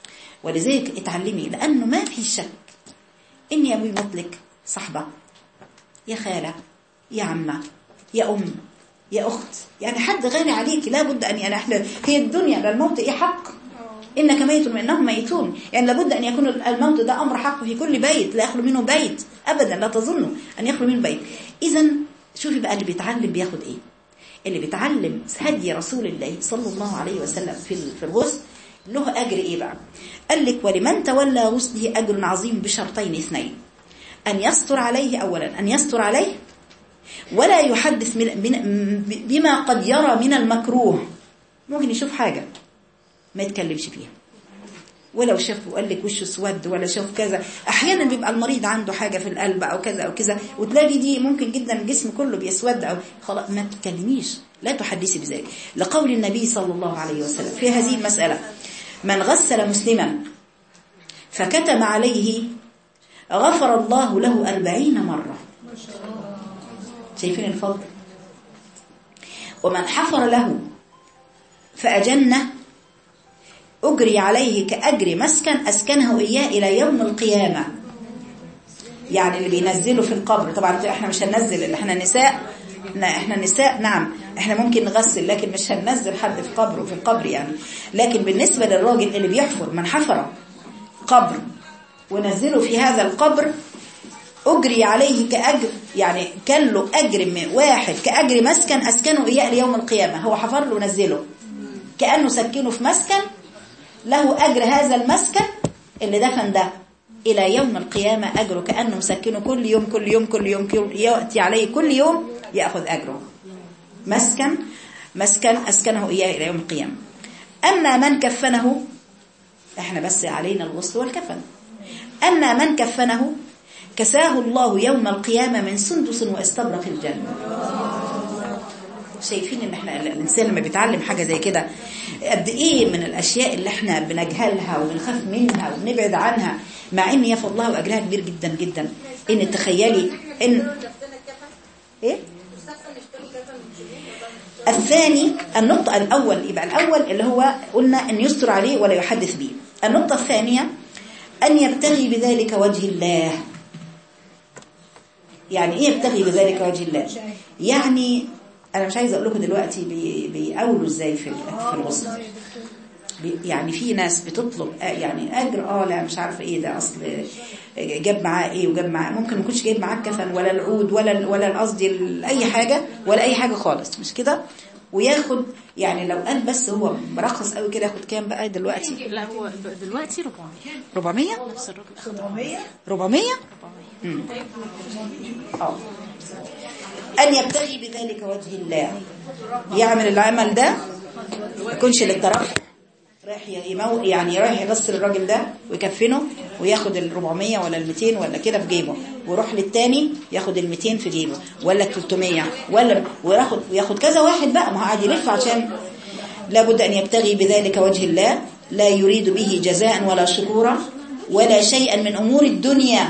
ولذلك اتعلمي لأنه ما في شك إني أبوي مطلق صحبة يا خالة يا عمة يا أم يا أخت يعني حد غالي عليك لابد أن يعني احنا هي الدنيا للموت إيه حق إنك ميت وإنهم ميتون يعني لابد أن يكون الموت ده أمر حق في كل بيت لا يخلو منه بيت أبدا لا تظنوا أن يخلو منه بيت إذا شوفي بقى اللي بيتعلم بياخد إيه اللي بيتعلم هدي رسول الله صلى الله عليه وسلم في في الغسل له أجر إيه بقى قال لك ولمن تولى غسله أجر عظيم بشرطين اثنين أن يستر عليه أولا أن يستر عليه ولا يحدث من من بما قد يرى من المكروه ممكن يشوف حاجة ما يتكلمش فيها ولو شاف وقال لك وشه اسود ولا شاف كذا احيانا بيبقى المريض عنده حاجه في القلب او كذا او كذا وتلاقي دي ممكن جدا الجسم كله بيسود او خلاص ما تتكلميش لا تحدثي بذلك لقول النبي صلى الله عليه وسلم في هذه المساله من غسل مسلما فكتم عليه غفر الله له أربعين مرة شايفين الفضل ومن حفر له فأجنه أجري عليه كأجر مسكن أسكنه إياه إلى يوم القيامة يعني اللي بينزله في القبر طبعا احنا مش هننزل اللي احنا نساء احنا نساء نعم احنا ممكن نغسل لكن مش هننزل حد في قبره في القبر يعني لكن بالنسبة للراجل اللي بيحفر من حفر قبر ونزله في هذا القبر أجري عليه كأجر يعني كان له أجر من واحد كأجر مسكن أسكنه إياه ليوم القيامة هو حفر له ونزله كأنه سكنه في مسكن له أجر هذا المسكن اللي دفن ده إلى يوم القيامة أجره كأنه مسكنه كل يوم كل يوم كل يوم كل يأتي عليه كل يوم يأخذ أجره مسكن مسكن أسكنه إياه إلى يوم القيامة أما من كفنه احنا بس علينا الغسل والكفن أما من كفنه كساه الله يوم القيامة من سندس واستبرق الجنة شايفين ان احنا الانسان لما بيتعلم حاجة زي كده قد ايه من الاشياء اللي احنا بنجهلها وبنخاف منها وبنبعد عنها مع ان يفضل الله واجرها كبير جدا جدا ان تخيلي ان ايه الثاني النقطة الأول يبقى الأول اللي هو قلنا أن يستر عليه ولا يحدث به النقطة الثانية أن يبتغي بذلك وجه الله يعني إيه يبتغي بذلك وجه الله يعني أنا مش عايزة أقول لكم دلوقتي بي بيقولوا إزاي في في الغسل يعني في ناس بتطلب يعني أجر آه لا مش عارفة إيه ده أصل جاب معاه إيه وجاب معاه ممكن ما يكونش جايب معاه الكفن ولا العود ولا ولا قصدي أي حاجة ولا أي حاجة خالص مش كده وياخد يعني لو قال بس هو مرخص قوي كده ياخد كام بقى دلوقتي لا هو دلوقتي 400 400 نفس الراجل اخد 400 400 امم اه ان يبتغي بذلك وجه الله يعمل العمل ده ما يكونش للترف رايح يمو يعني رايح يغسل الراجل ده ويكفنه وياخد ال 400 ولا ال 200 ولا كده في جيبه ويروح للتاني ياخد ال 200 في جيبه ولا ال 300 ولا وياخد وياخد كذا واحد بقى ما هو قاعد يلف عشان لابد ان يبتغي بذلك وجه الله لا يريد به جزاء ولا شكورا ولا شيئا من امور الدنيا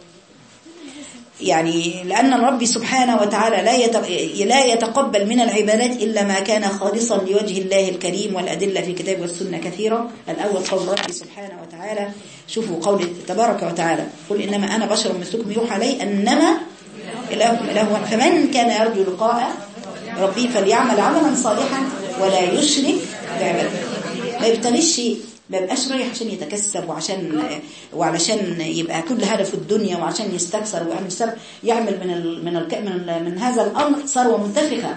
يعني لأن الرب سبحانه وتعالى لا لا يتقبل من العبادات إلا ما كان خالصا لوجه الله الكريم والأدلة في كتاب والسنة كثيرة الأول قول ربي سبحانه وتعالى شوفوا قول تبارك وتعالى قل إنما أنا بشر مثلكم يوحى لي أنما إلهكم إله فمن كان يرجو لقاء ربي فليعمل عملا صالحا ولا يشرك بعبادته ما يبتلش ما يبقاش رايح عشان يتكسب وعشان وعلشان يبقى كل هدفه الدنيا وعشان يستكثر ويعمل سر يعمل من ال من ال من, من هذا الامر ثروه منتفخه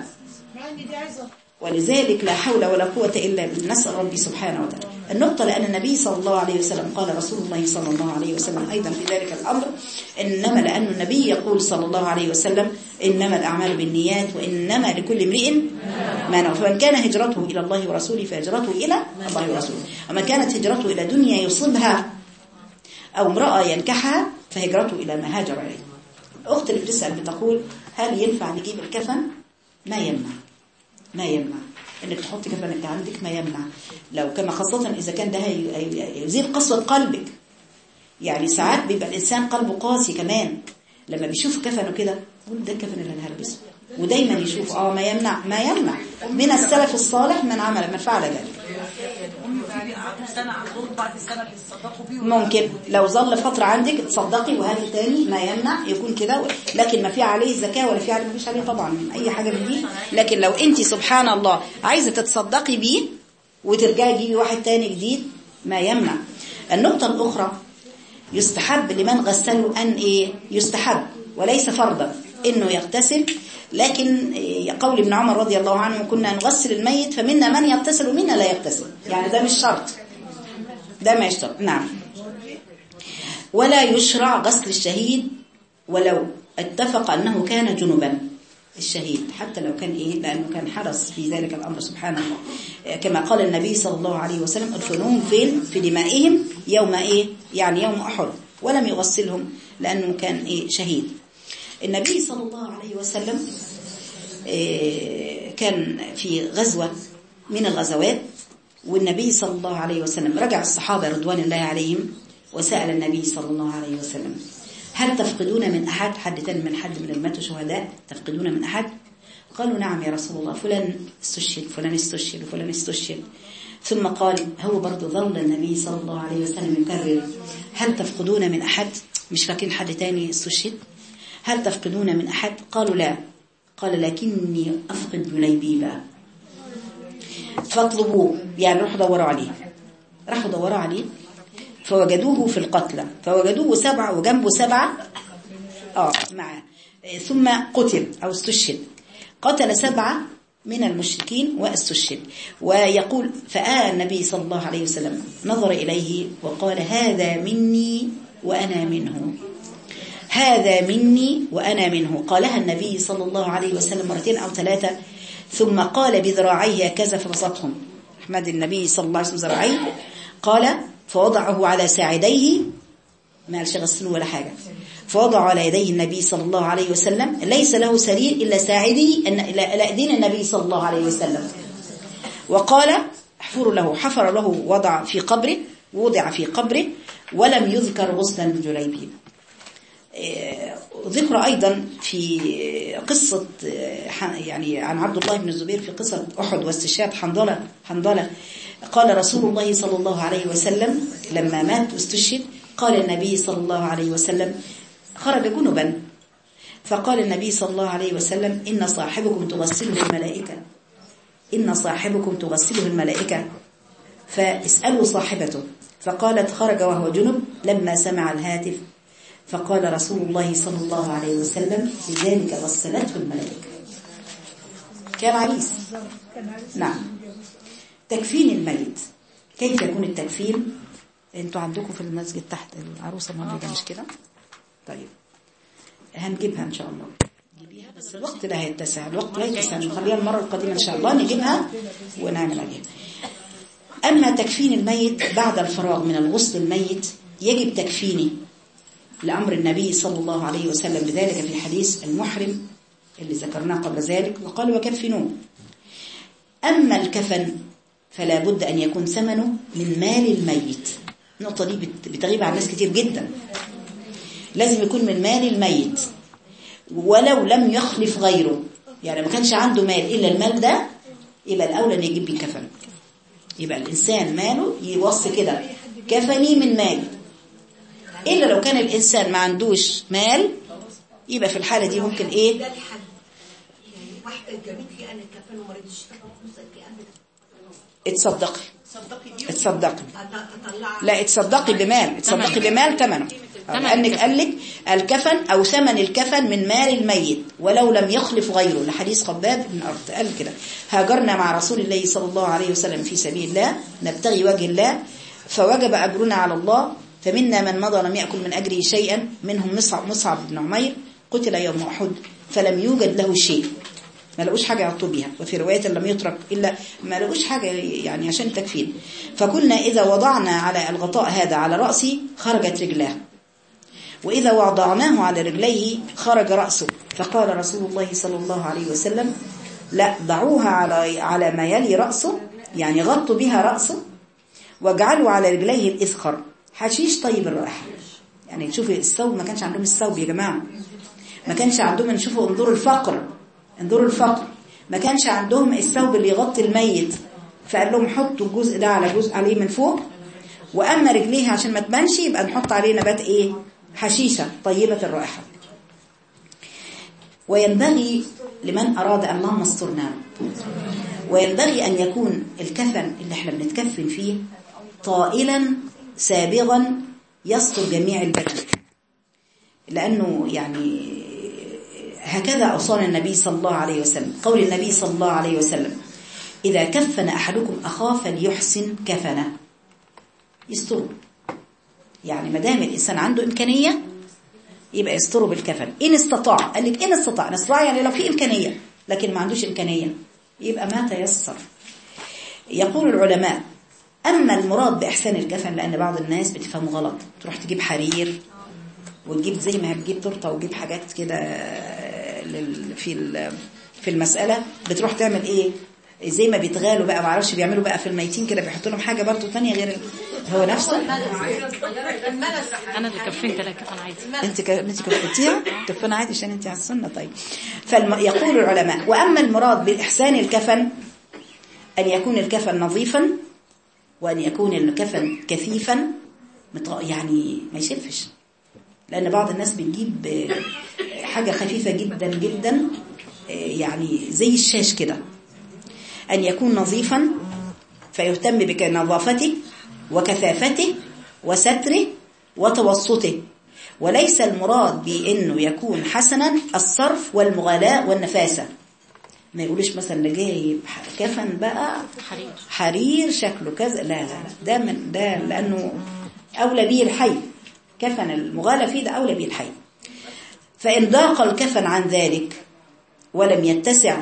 ولذلك لا حول ولا قوة إلا بالله نسأل ربي سبحانه وتعالى النقطة لأن النبي صلى الله عليه وسلم قال رسول الله صلى الله عليه وسلم أيضا في ذلك الأمر إنما لأن النبي يقول صلى الله عليه وسلم إنما الأعمال بالنيات وإنما لكل امرئ ما نوى فمن كان هجرته إلى الله ورسوله فهجرته إلى الله ورسوله ومن كانت هجرته إلى دنيا يصيبها أو امرأة ينكحها فهجرته إلى ما هاجر إليه الأخت اللي بتسأل بتقول هل ينفع نجيب الكفن ما يمنع ما يمنع انك تحط كفنك عندك ما يمنع لو كما خاصة اذا كان ده يزيد قسوة قلبك يعني ساعات بيبقى الانسان قلبه قاسي كمان لما بيشوف كفنه كده يقول ده الكفن اللي انا هلبسه ودايما يشوف اه ما يمنع ما يمنع من السلف الصالح من عمل من فعل ذلك سنة عندهم بعد السنة اللي تصدقوا بيه ممكن لو ظل فترة عندك تصدقي وهاتي تاني ما يمنع يكون كده لكن ما في عليه زكاة ولا في عليه مفيش عليه طبعا أي حاجة من دي لكن لو أنت سبحان الله عايزة تتصدقي بيه وترجعي تجيبي واحد تاني جديد ما يمنع النقطة الأخرى يستحب لمن غسله أن إيه يستحب وليس فرضا إنه يغتسل لكن إيه، قول ابن عمر رضي الله عنه كنا نغسل الميت فمنا من يغتسل ومنا لا يغتسل يعني ده مش شرط ده ما يشترط نعم ولا يشرع غسل الشهيد ولو اتفق أنه كان جنبا الشهيد حتى لو كان إيه لأنه كان حرص في ذلك الأمر سبحان الله آه، كما قال النبي صلى الله عليه وسلم ادفنوهم فين في دمائهم يوم إيه يعني يوم أحد ولم يغسلهم لأنه كان إيه شهيد النبي صلى الله عليه وسلم آه، كان في غزوة من الغزوات والنبي صلى الله عليه وسلم رجع الصحابة رضوان الله عليهم وسأل النبي صلى الله عليه وسلم هل تفقدون من أحد حد تاني من حد من المات شهداء تفقدون من أحد قالوا نعم يا رسول الله فلان استشهد فلان استشهد وفلان استشهد ثم قال هو برضه ظل النبي صلى الله عليه وسلم يكرر هل تفقدون من أحد مش فاكرين حد تاني استشهد هل تفقدون من أحد قالوا لا قال لكني أفقد جليبيبا فاطلبوه يعني راحوا دوروا عليه راحوا دوروا عليه فوجدوه في القتلى فوجدوه سبعة وجنبه سبعة اه معه ثم قتل أو استشهد قتل سبعة من المشركين واستشهد ويقول فآى النبي صلى الله عليه وسلم نظر إليه وقال هذا مني وأنا منه هذا مني وأنا منه قالها النبي صلى الله عليه وسلم مرتين أو ثلاثة ثم قال بذراعيه هكذا فبسطهم أحمد النبي صلى الله عليه وسلم ذراعيه قال فوضعه على ساعديه ما قالش غسله ولا حاجة فوضع على يديه النبي صلى الله عليه وسلم ليس له سرير إلا ساعدي إن- إلى إلى أيدين النبي صلى الله عليه وسلم وقال احفروا له حفر له وضع في قبره وضع في قبره ولم يذكر غسلا بجليبيب ذكر أيضا في قصة يعني عن عبد الله بن الزبير في قصة أحد واستشهاد حنظلة حنظلة قال رسول الله صلى الله عليه وسلم لما مات واستشهد قال النبي صلى الله عليه وسلم خرج جنبا فقال النبي صلى الله عليه وسلم إن صاحبكم تغسله الملائكة إن صاحبكم تغسله الملائكة فاسألوا صاحبته فقالت خرج وهو جنب لما سمع الهاتف فقال رسول الله صلى الله عليه وسلم لذلك غسلته الملائكة كان عريس نعم تكفين الميت كيف يكون التكفين انتوا عندكم في المسجد تحت العروسة مولدة مش كده طيب هنجيبها ان شاء الله نجيبيها بس الوقت لا هيتسع الوقت لا يتسع نخليها المرة القادمة ان شاء الله نجيبها ونعمل عليها أما تكفين الميت بعد الفراغ من الغسل الميت يجب تكفينه لأمر النبي صلى الله عليه وسلم بذلك في حديث المحرم اللي ذكرناه قبل ذلك وقال وكفنوه أما الكفن فلا بد أن يكون ثمنه من مال الميت النقطة دي بت- بتغيب عن ناس كتير جدا لازم يكون من مال الميت ولو لم يخلف غيره يعني ما كانش عنده مال إلا المال ده يبقى الأولى أن يجيب بيه كفن يبقى الإنسان ماله يوصي كده كفني من مالي إلا لو كان الإنسان ما عندوش مال يبقى في الحالة دي ممكن إيه ده الحد يعني واحدة جابت لي أنا كفن وما رضيتش تاخد فلوس قد إيه أبدا اتصدقي صدقي دي اتصدقي أط- أطلع لا اتصدقي بمال اتصدقي بمال ثمنه لأنك قال لك الكفن أو ثمن الكفن من مال الميت ولو لم يخلف غيره لحديث قباب بن أرط قال كده هاجرنا مع رسول الله صلى الله عليه وسلم في سبيل الله نبتغي وجه الله فوجب أجرنا على الله فمنا من مضى لم يأكل من أجره شيئا منهم مصعب, مصعب بن عمير قتل يوم أحد فلم يوجد له شيء ما لقوش حاجة يعطوا بيها وفي رواية لم يترك إلا ما لقوش حاجة يعني عشان تكفين فكنا إذا وضعنا على الغطاء هذا على رأسي خرجت رجلاه وإذا وضعناه على رجليه خرج رأسه فقال رسول الله صلى الله عليه وسلم لا ضعوها على على ما يلي رأسه يعني غطوا بها رأسه واجعلوا على رجليه الإذخر حشيش طيب الرائحة يعني شوفي الثوب ما كانش عندهم الثوب يا جماعة ما كانش عندهم نشوفوا انظروا الفقر انظروا الفقر ما كانش عندهم الثوب اللي يغطي الميت فقال لهم حطوا الجزء ده على جزء عليه من فوق واما رجليه عشان ما تبانش يبقى نحط عليه نبات ايه حشيشه طيبه الرائحه وينبغي لمن اراد اللهم استرنا وينبغي ان يكون الكفن اللي احنا بنتكفن فيه طائلا سابغا يستر جميع البدن لانه يعني هكذا اوصانا النبي صلى الله عليه وسلم قول النبي صلى الله عليه وسلم اذا كفن احدكم اخاه فليحسن كفنه يستره يعني ما دام الانسان عنده امكانيه يبقى يستره بالكفن ان استطاع قال لك ان استطاع ان استطاع يعني لو في امكانيه لكن ما عندوش امكانيه يبقى ما تيسر يقول العلماء اما المراد باحسان الكفن لان بعض الناس بتفهمه غلط تروح تجيب حرير وتجيب زي ما بتجيب تورته وتجيب حاجات كده لل- في ال- في المساله بتروح تعمل ايه زي ما بيتغالوا بقى ما اعرفش بيعملوا بقى في الميتين كده بيحطوا لهم حاجه برضو ثانيه غير ال- هو نفسه انا اللي كفنت لك كفن عادي انت ك... انت كفتيها كفنا عادي عشان انت على السنه طيب فيقول العلماء واما المراد باحسان الكفن ان يكون الكفن نظيفا وان يكون الكفن كثيفا مط- يعني ما يشفش لان بعض الناس بتجيب آه، حاجه خفيفه جدا جدا آه، يعني زي الشاش كده أن يكون نظيفا فيهتم بنظافته وكثافته وستره وتوسطه وليس المراد بأنه يكون حسنا الصرف والمغالاة والنفاسة ما يقولش مثلا اللي جايب كفن بقى حرير حرير شكله كذا لا لا لا ده من ده لأنه أولى به الحي كفن المغالى فيه ده أولى به الحي فإن ضاق الكفن عن ذلك ولم يتسع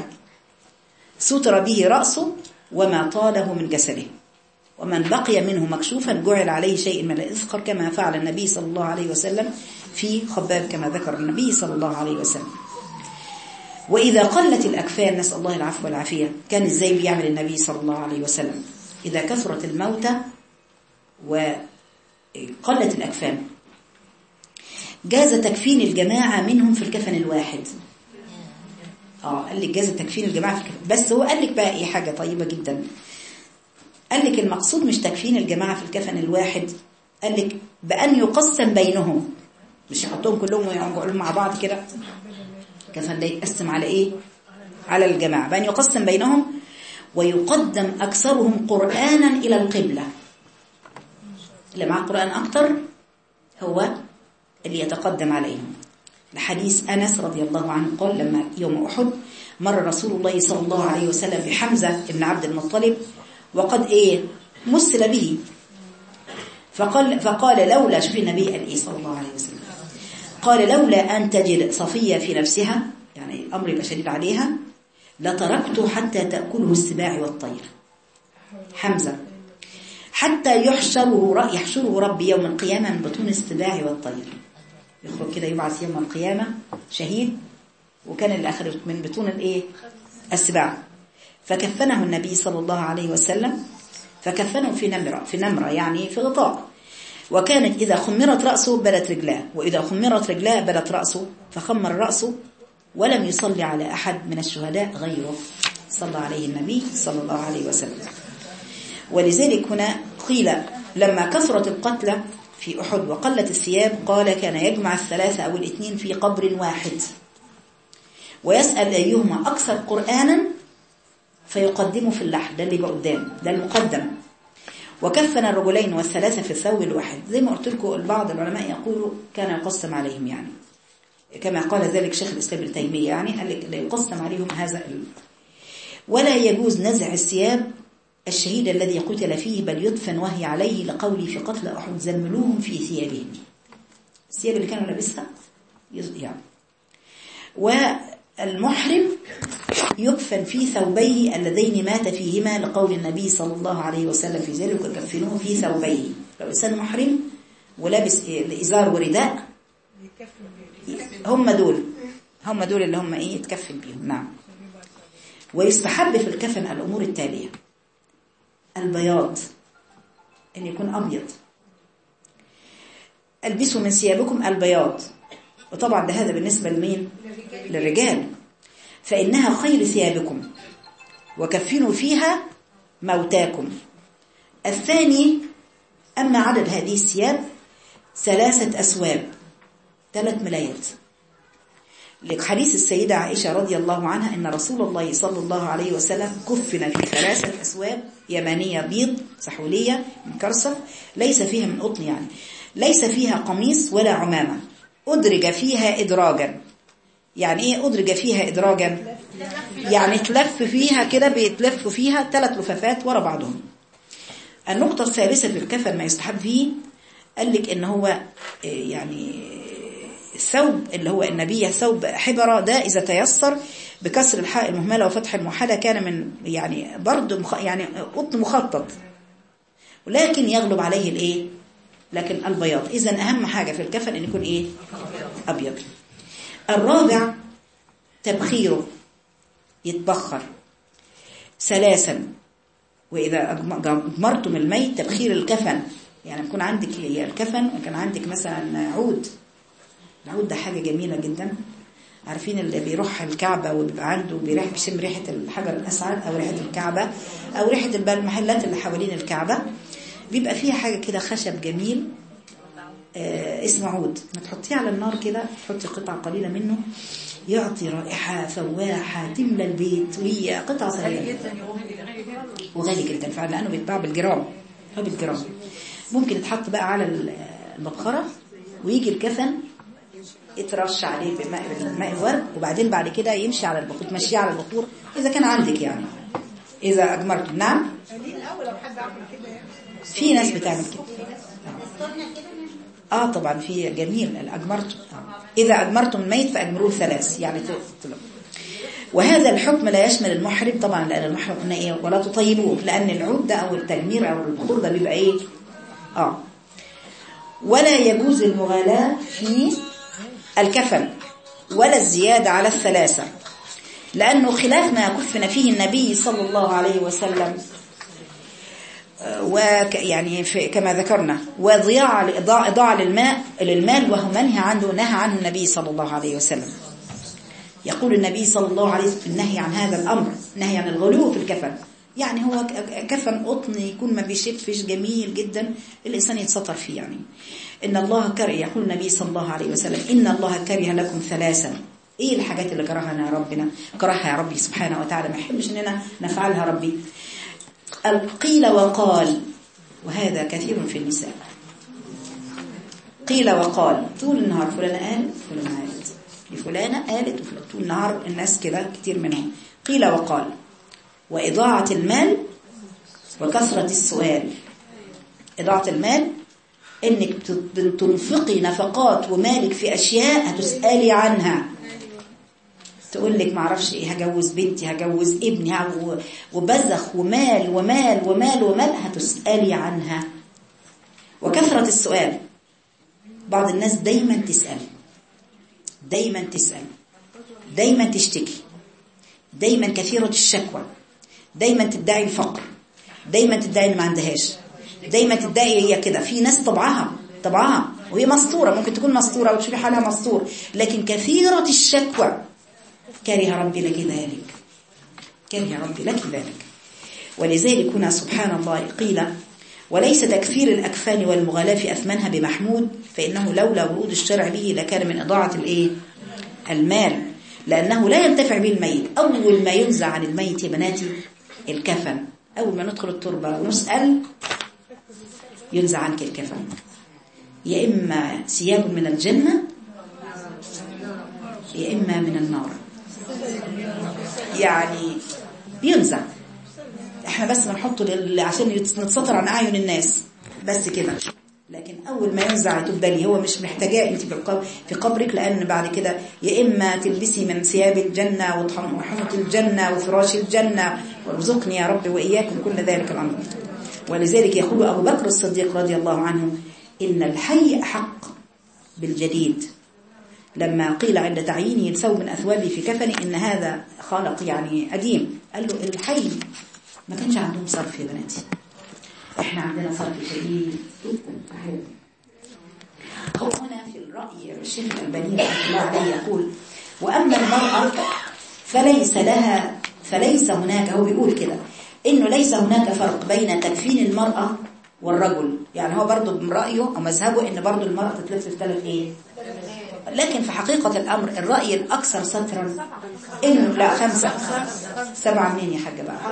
ستر به رأسه وما طاله من جسده ومن بقي منه مكشوفا جعل عليه شيء من الإذخر كما فعل النبي صلى الله عليه وسلم في خباب كما ذكر النبي صلى الله عليه وسلم وإذا قلت الأكفان نسأل الله العفو والعافية كان إزاي بيعمل النبي صلى الله عليه وسلم إذا كثرت الموتى وقلت الأكفان جاز تكفين الجماعة منهم في الكفن الواحد اه قال لك جاز تكفين الجماعة في الكفن بس هو قال لك بقى ايه حاجة طيبة جدا قال لك المقصود مش تكفين الجماعة في الكفن الواحد قال لك بأن يقسم بينهم مش يحطوهم كلهم ويقعدوا مع بعض كده الكفن ده يتقسم على ايه على الجماعة بأن يقسم بينهم ويقدم أكثرهم قرآنا إلى القبلة اللي معاه قرآن أكتر هو اللي يتقدم عليهم لحديث أنس رضي الله عنه قال لما يوم أحد مر رسول الله صلى الله عليه وسلم بحمزة بن عبد المطلب وقد إيه مسل به فقال, فقال لولا شوفي النبي قال إيه صلى الله عليه وسلم قال لولا أن تجد صفية في نفسها يعني الأمر يبقى شديد عليها لتركته حتى تأكله السباع والطير حمزة حتى يحشره يحشره ربي يوم القيامة من بطون السباع والطير يخرج كده يبعث يوم القيامة شهيد وكان اللي أخرج من بطون الإيه السباع فكفنه النبي صلى الله عليه وسلم فكفنه في نمرة في نمرة يعني في غطاء وكانت إذا خمرت رأسه بدت رجلاه وإذا خمرت رجلاه بدت رأسه فخمر رأسه ولم يصلي على أحد من الشهداء غيره صلى عليه النبي صلى الله عليه وسلم ولذلك هنا قيل لما كثرت القتلى في أحد وقلت الثياب قال كان يجمع الثلاثة أو الاثنين في قبر واحد ويسأل أيهما أكثر قرآنا فيقدمه في اللحد ده اللي يبقى قدام ده المقدم وكفن الرجلين والثلاثة في الثوب الواحد زي ما قلت لكم بعض العلماء يقولوا كان يقسم عليهم يعني كما قال ذلك شيخ الإسلام ابن تيمية يعني قال لك لا يقسم عليهم هذا ال... ولا يجوز نزع الثياب الشهيد الذي قتل فيه بل يدفن وهي عليه لقولي في قتل أحد زملوهم في ثيابهم الثياب اللي كانوا لابسها يعني والمحرم يكفن في ثوبيه اللذين مات فيهما لقول النبي صلى الله عليه وسلم في ذلك وكفنوه في ثوبيه لو إنسان محرم ولابس إزار ورداء هم دول هم دول اللي هم ايه يتكفن بيهم نعم ويستحب في الكفن الأمور التالية البياض أن يكون أبيض البسوا من ثيابكم البياض وطبعا ده هذا بالنسبة لمين للرجال فإنها خير ثيابكم وكفنوا فيها موتاكم الثاني أما عدد هذه الثياب ثلاثة أسواب ثلاث ملايات لحديث السيدة عائشة رضي الله عنها أن رسول الله صلى الله عليه وسلم كفن في ثلاثة أسواب يمانية بيض سحولية مكرسة ليس فيها من قطن يعني ليس فيها قميص ولا عمامة أدرج فيها إدراجا يعني إيه أدرج فيها إدراجا يعني تلف فيها كده بيتلف فيها ثلاث لفافات ورا بعضهم النقطة الثالثة في الكفن ما يستحب فيه قال لك إن هو آه، يعني الثوب اللي هو النبي ثوب حبرة ده إذا تيسر بكسر الحاء المهملة وفتح الموحدة كان من يعني برد مخ يعني قطن مخطط ولكن يغلب عليه الايه لكن البياض اذا اهم حاجة في الكفن ان يكون ايه ابيض الرابع تبخيره يتبخر ثلاثا واذا اجمرتم الميت تبخير الكفن يعني يكون عندك هي الكفن وكان عندك مثلا عود العود ده حاجة جميلة جدا عارفين اللي بيروح الكعبة وبيبقى عنده بيريح بيشم ريحة الحجر الأسعد أو ريحة الكعبة أو ريحة الب- المحلات اللي حوالين الكعبة بيبقى فيها حاجة كده خشب جميل آه اسمه عود ما تحطيه على النار كده تحطي قطعة قليلة منه يعطي رائحة فواحة تملى البيت وهي قطعة صغيرة وغالي جدا فعلا لأنه بيتباع بالجرام هو بالجرام ممكن يتحط بقى على ال- المبخرة ويجي الكفن يترش عليه بماء بالماء الورد وبعدين بعد كده يمشي على البخور تمشيه على البخور إذا كان عندك يعني إذا أجمرت نعم في ناس بتعمل كده اه طبعا في جميل الاجمرت اذا اجمرتم الميت فاجمروه ثلاث يعني ت- ت- وهذا الحكم لا يشمل المحرم طبعا لان المحرم قلنا ايه ولا تطيبوه لان العود ده او التجمير او البخور ده بيبقى ايه اه ولا يجوز المغالاة في الكفن ولا الزيادة على الثلاثة لأنه خلاف ما كفن فيه النبي صلى الله عليه وسلم وك يعني في كما ذكرنا وضياع إضاعة إضاعة للماء للمال وهو منهي عنه نهى عنه النبي صلى الله عليه وسلم يقول النبي صلى الله عليه وسلم في النهي عن هذا الأمر نهي عن الغلو في الكفن يعني هو ك- كفن قطن يكون ما بيشفش جميل جدا الإنسان يتسطر فيه يعني إن الله كره يقول النبي صلى الله عليه وسلم إن الله كره لكم ثلاثا إيه الحاجات اللي كرهنا ربنا كرهها يا ربي سبحانه وتعالى ما يحبش إننا نفعلها ربي القيل وقال وهذا كثير في النساء قيل وقال طول النهار فلانة قالت فلانة قالت لفلانة قالت وفلانة طول النهار الناس كده كتير منهم قيل وقال وإضاعة المال وكثرة السؤال إضاعة المال إنك بت- تنفقي نفقات ومالك في أشياء هتسألي عنها تقول لك معرفش ايه هجوز بنتي هجوز ابني هجو- وبزخ ومال ومال ومال ومال هتسألي عنها وكثرة السؤال بعض الناس دايما تسأل دايما تسأل دايما تشتكي دايما كثيرة الشكوى دايما تدعي الفقر دايما تدعي ان ما عندهاش دايما تدعي هي كده في ناس طبعها طبعها وهي مستورة ممكن تكون مستورة وتشوفي حالها مستور لكن كثيرة الشكوى كره ربي لك ذلك كره ربي لك ذلك ولذلك هنا سبحان الله قيل وليس تكثير الأكفان والمغالاة في أثمانها بمحمود فإنه لولا ورود الشرع به لكان من إضاعة الإيه؟ المال لأنه لا ينتفع به الميت أول ما ينزع عن الميت يا بناتي الكفن أول ما ندخل التربة ونسأل ينزع عنك الكفن يا إما ثياب من الجنة يا إما من النار يعني بينزع احنا بس بنحطه لل- عشان نتستر عن اعين الناس بس كده لكن اول ما ينزع تبالي هو مش محتاجاه انت في القبر في قبرك لان بعد كده يا اما تلبسي من ثياب الجنه وطحن- وحنط الجنه وفراش الجنه وارزقني يا رب واياكم كل ذلك الامر ولذلك يقول ابو بكر الصديق رضي الله عنه ان الحي احق بالجديد لما قيل عند تعيينه ثوب من أثوابه في كفنه إن هذا خالق يعني قديم قال له الحي ما كانش عندهم صرف يا بناتي احنا عندنا صرف شديد جدا هو هنا في الرأي الشيخ الألباني رحمه الله عليه يقول وأما المرأة فليس لها فليس هناك هو بيقول كده إنه ليس هناك فرق بين تكفين المرأة والرجل يعني هو برضو من رأيه أو مذهبه إن برضو المرأة تتلف في ثلاث إيه لكن في حقيقة الأمر الرأي الأكثر سترا إنه لا خمسة سبعة منين يا حاجة بقى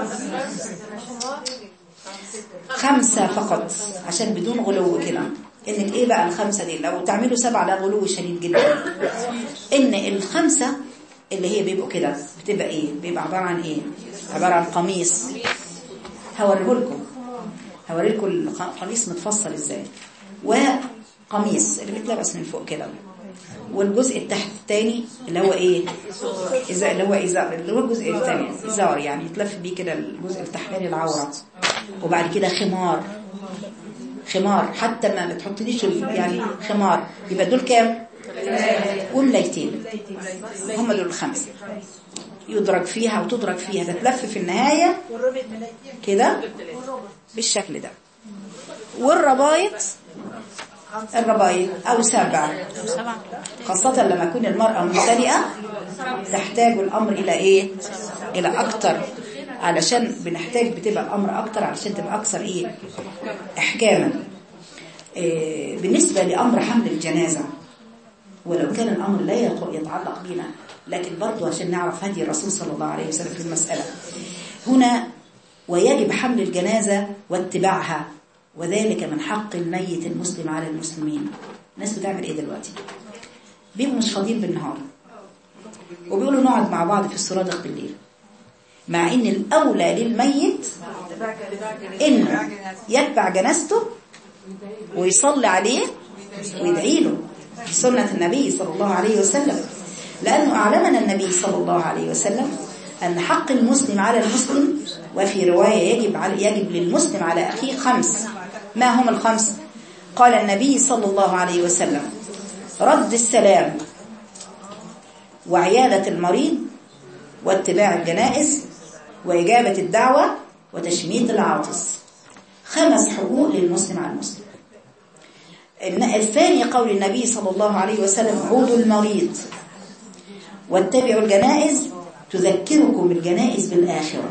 خمسة فقط عشان بدون غلو كده انك ايه بقى الخمسة دي لو تعملوا سبعة ده غلو شديد جدا ان الخمسة اللي هي بيبقوا كده بتبقى ايه بيبقى عبارة عن ايه عبارة عن قميص هوريه لكم هوري لكم القميص متفصل ازاي وقميص اللي بيتلبس من فوق كده والجزء التحت الثاني اللي هو ايه إذا اللي هو إزار اللي هو الجزء الثاني إزار يعني يتلف بيه كده الجزء التحتاني العورة وبعد كده خمار خمار حتى ما بتحطليش ال- يعني خمار يبقى دول كام وملايتين هم دول الخمسة يدرج فيها وتدرج فيها تتلف في النهاية كده بالشكل ده والربايط الربايط أو سبع خاصة لما يكون المرأة مبتدئة تحتاج الأمر إلى إيه إلى أكتر علشان بنحتاج بتبقى الأمر أكتر علشان تبقى أكثر إيه إحكاما إيه بالنسبة لأمر حمل الجنازة ولو كان الأمر لا يط- يتعلق بنا لكن برضو عشان نعرف هدي الرسول صلى الله عليه وسلم في المسألة هنا ويجب حمل الجنازة واتباعها وذلك من حق الميت المسلم على المسلمين الناس بتعمل ايه دلوقتي بيبقوا مش فاضيين بالنهار وبيقولوا نقعد مع بعض في السرادق بالليل مع ان الاولى للميت انه يتبع جنازته ويصلي عليه ويدعي له في سنة النبي صلى الله عليه وسلم لأنه أعلمنا النبي صلى الله عليه وسلم أن حق المسلم على المسلم وفي رواية يجب, على يجب للمسلم على أخيه خمس ما هم الخمس قال النبي صلى الله عليه وسلم رد السلام وعيادة المريض واتباع الجنائز وإجابة الدعوة وتشميت العاطس خمس حقوق للمسلم على المسلم الثاني قول النبي صلى الله عليه وسلم عودوا المريض واتبعوا الجنائز تذكركم الجنائز بالآخرة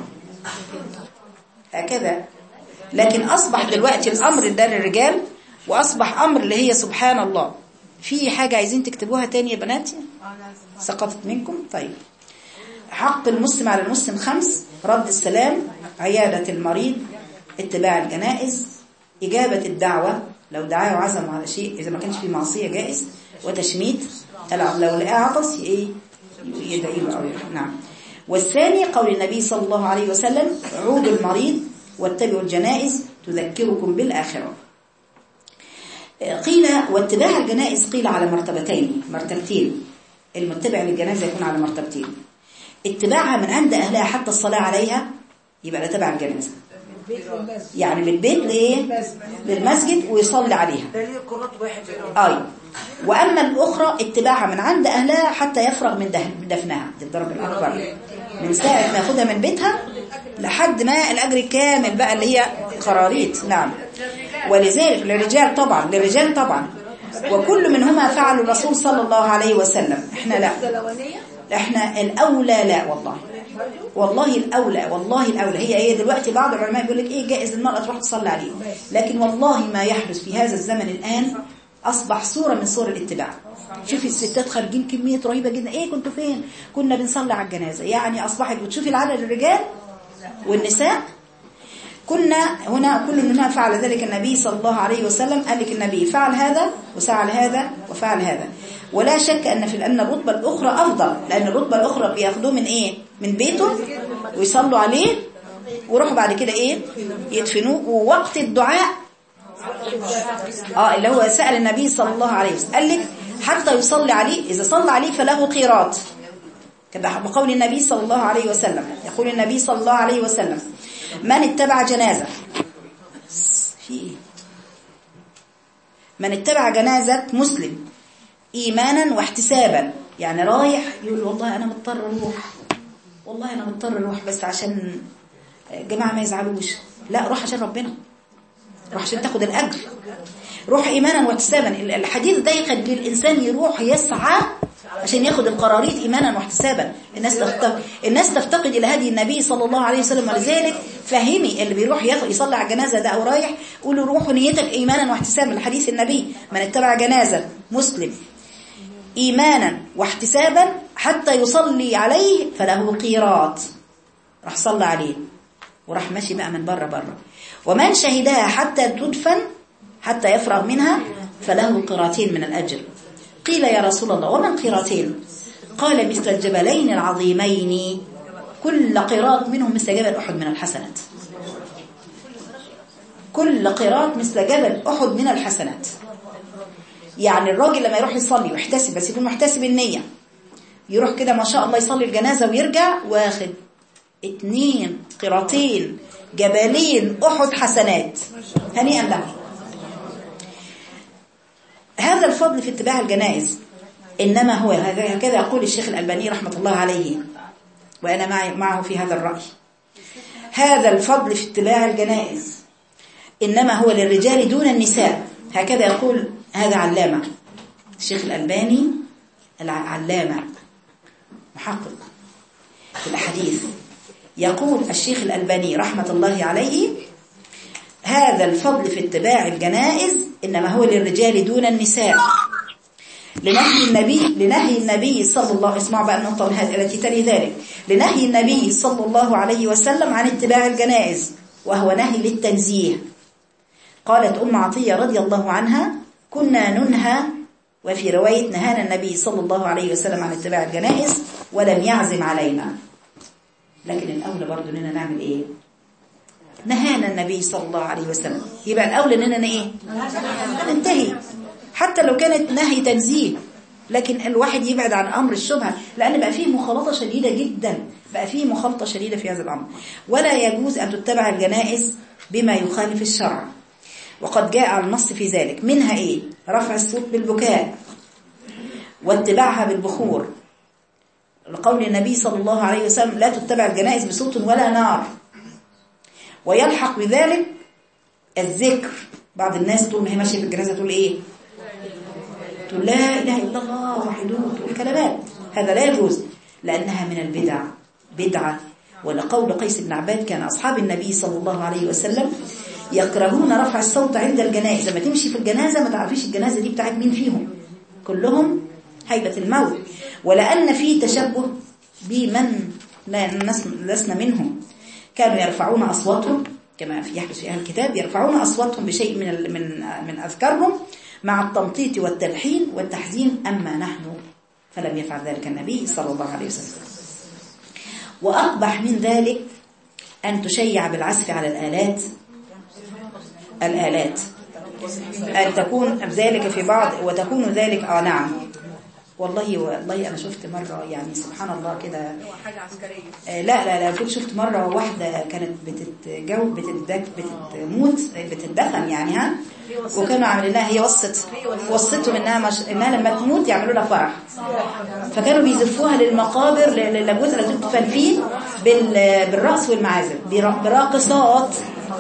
هكذا لكن أصبح دلوقتي الأمر ده للرجال وأصبح أمر اللي هي سبحان الله في حاجة عايزين تكتبوها تاني يا بناتي سقطت منكم طيب حق المسلم على المسلم خمس رد السلام عيادة المريض اتباع الجنائز إجابة الدعوة لو دعاه وعزم على شيء إذا ما كانش في معصية جائز وتشميت لو لقاه عطس إيه يدعي له أو يرحم. نعم والثاني قول النبي صلى الله عليه وسلم عودوا المريض واتبعوا الجنائز تذكركم بالآخرة قيل واتباع الجنائز قيل على مرتبتين مرتبتين المتبع للجنازة يكون على مرتبتين اتباعها من عند أهلها حتى الصلاة عليها يبقى لا تبع الجنازة يعني من البيت لإيه للمسجد ويصلي عليها دليل قرات واحد أي وأما الأخرى اتباعها من عند أهلها حتى يفرغ من دهن- من دفنها دي الضرب الأكبر من ساعة ما ياخدها من بيتها لحد ما الأجر الكامل بقى اللي هي قراريط نعم ولذلك للرجال طبعا للرجال طبعا وكل منهما فعل الرسول صلى الله عليه وسلم احنا لا احنا الأولى لا والله والله الأولى والله الأولى هي هي دلوقتي بعض العلماء بيقول لك ايه جائز المرأة تروح تصلي عليه لكن والله ما يحدث في هذا الزمن الآن أصبح صورة من صور الاتباع شوفي الستات خارجين كمية رهيبة جدا ايه كنتوا فين كنا بنصلي على الجنازة يعني أصبحت وتشوفي العدد الرجال والنساء كنا هنا كل منها فعل ذلك النبي صلى الله عليه وسلم قال لك النبي فعل هذا وفعل هذا وفعل هذا ولا شك أن في أن الرتبة الأخرى أفضل لأن الرتبة الأخرى بياخدوه من إيه من بيته ويصلوا عليه ويروحوا بعد كده إيه يدفنوه ووقت الدعاء اه اللي هو سأل النبي صلى الله عليه وسلم قال لك حتى يصلي عليه إذا صلى عليه فله قيراط كما بقول النبي صلى الله عليه وسلم يقول النبي صلى الله عليه وسلم من اتبع جنازة في ايه من اتبع جنازة مسلم إيمانا واحتسابا يعني رايح يقول والله أنا مضطر أروح والله أنا مضطر أروح بس عشان جماعة ما يزعلوش لا روح عشان ربنا روح عشان تاخد الأجر روح إيمانا واحتسابا الحديث ده يخلي الإنسان يروح يسعى عشان ياخد القراريط ايمانا واحتسابا الناس تفتقد الناس تفتقد الى هدي النبي صلى الله عليه وسلم ولذلك فهمي اللي بيروح ياخد يصلي على الجنازه ده او رايح قول له روح نيتك ايمانا واحتسابا لحديث النبي من اتبع جنازه مسلم ايمانا واحتسابا حتى يصلي عليه فله قيراط راح صلى عليه وراح ماشي بقى من بره بره ومن شهدها حتى تدفن حتى يفرغ منها فله قيراتين من الأجر قيل يا رسول الله ومن قيراتين قال مثل الجبلين العظيمين كل قيراط منهم مثل جبل أحد من الحسنات كل قيراط مثل جبل أحد من الحسنات يعني الراجل لما يروح يصلي ويحتسب بس يكون محتسب النية يروح كده ما شاء الله يصلي الجنازة ويرجع واخد اتنين قراطين جبلين أحد حسنات هنيئا له هذا الفضل في اتباع الجنائز إنما هو هكذا يقول الشيخ الألباني رحمة الله عليه وأنا معي معه في هذا الرأي هذا الفضل في اتباع الجنائز إنما هو للرجال دون النساء هكذا يقول هذا علامة الشيخ الألباني العلامة محقق في الأحاديث يقول الشيخ الألباني رحمة الله عليه هذا الفضل في اتباع الجنائز إنما هو للرجال دون النساء لنهي النبي لنهي النبي صلى الله اسمعوا بقى النقطة التي تلي ذلك لنهي النبي صلى الله عليه وسلم عن اتباع الجنائز وهو نهي للتنزيه قالت أم عطية رضي الله عنها كنا ننهى وفي رواية نهانا النبي صلى الله عليه وسلم عن اتباع الجنائز ولم يعزم علينا لكن الأولى برضو أننا نعمل إيه نهانا النبي صلى الله عليه وسلم يبقى الأولى أننا إيه ننتهي حتى لو كانت نهي تنزيه لكن الواحد يبعد عن أمر الشبهة لأن بقى فيه مخالطة شديدة جدا بقى فيه مخالطة شديدة في هذا الأمر ولا يجوز أن تتبع الجنائز بما يخالف الشرع وقد جاء النص في ذلك منها إيه رفع الصوت بالبكاء واتباعها بالبخور لقول النبي صلى الله عليه وسلم لا تتبع الجنائز بصوت ولا نار ويلحق بذلك الذكر بعض الناس طول ما هي ماشيه في الجنازه تقول ايه تقول لا اله الا الله وحدوه تقول كلمات هذا لا يجوز لانها من البدع بدعه ولقول قيس بن عباد كان اصحاب النبي صلى الله عليه وسلم يكرهون رفع الصوت عند الجنائز لما تمشي في الجنازه ما تعرفيش الجنازه دي بتاعت مين فيهم كلهم هيبه الموت ولان في تشبه بمن لسنا منهم كانوا يرفعون أصواتهم كما في يحدث في أهل الكتاب يرفعون أصواتهم بشيء من من من أذكارهم مع التمطيط والتلحين والتحزين أما نحن فلم يفعل ذلك النبي صلى الله عليه وسلم وأقبح من ذلك أن تشيع بالعزف على الآلات الآلات أن تكون ذلك في بعض وتكون ذلك آه نعم والله والله أنا شفت مرة يعني سبحان الله كده حاجة عسكرية آه لا لا لا كنت شفت مرة واحدة كانت بتتجو بتتدك بتموت بتتدفن يعني ها وكانوا عاملين لها هي وصت وصتهم انها مش انها لما تموت يعملوا لها فرح فكانوا بيزفوها للمقابر للجوز اللي تدفن فيه بالرقص والمعازف براقصات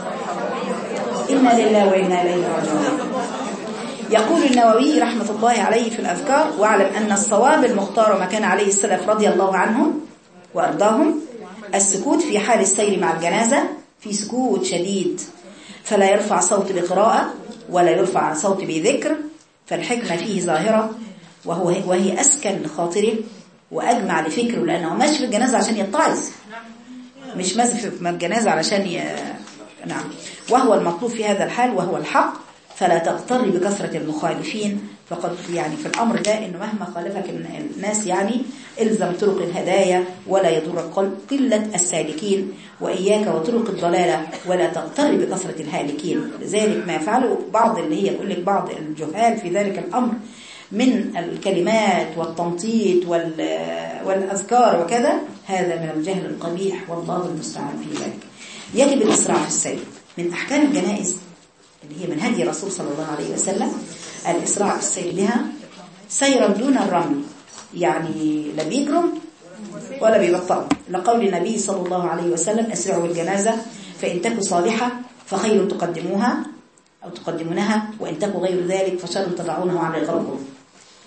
إنا لله وإنا إليه راجعون يقول النووي رحمة الله عليه في الأذكار واعلم أن الصواب المختار ما كان عليه السلف رضي الله عنهم وأرضاهم السكوت في حال السير مع الجنازة في سكوت شديد فلا يرفع صوت بقراءة ولا يرفع صوت بذكر فالحكمة فيه ظاهرة وهو وهي أسكن لخاطره وأجمع لفكره لأنه ماشي في الجنازة عشان يتعظ مش ماشي في الجنازة علشان ي... نعم وهو المطلوب في هذا الحال وهو الحق فلا تغتر بكثرة المخالفين فقد يعني في الأمر ده إنه مهما خالفك الناس يعني إلزم طرق الهدايا ولا يضر قلة السالكين وإياك وطرق الضلالة ولا تغتر بكثرة الهالكين لذلك ما يفعله بعض اللي هي يقول لك بعض الجهال في ذلك الأمر من الكلمات والتنطيط والأذكار وكذا هذا من الجهل القبيح والله المستعان في ذلك يجب الإسراع في السير من أحكام الجنائز اللي هي من هدي الرسول صلى الله عليه وسلم الإسراع في السير بها سيرا دون الرمي يعني لا بيجرم ولا بيبطل لقول النبي صلى الله عليه وسلم أسرعوا بالجنازة فإن تكوا صالحة فخير تقدموها أو تقدمونها وإن تكوا غير ذلك فشر تضعونه على غربه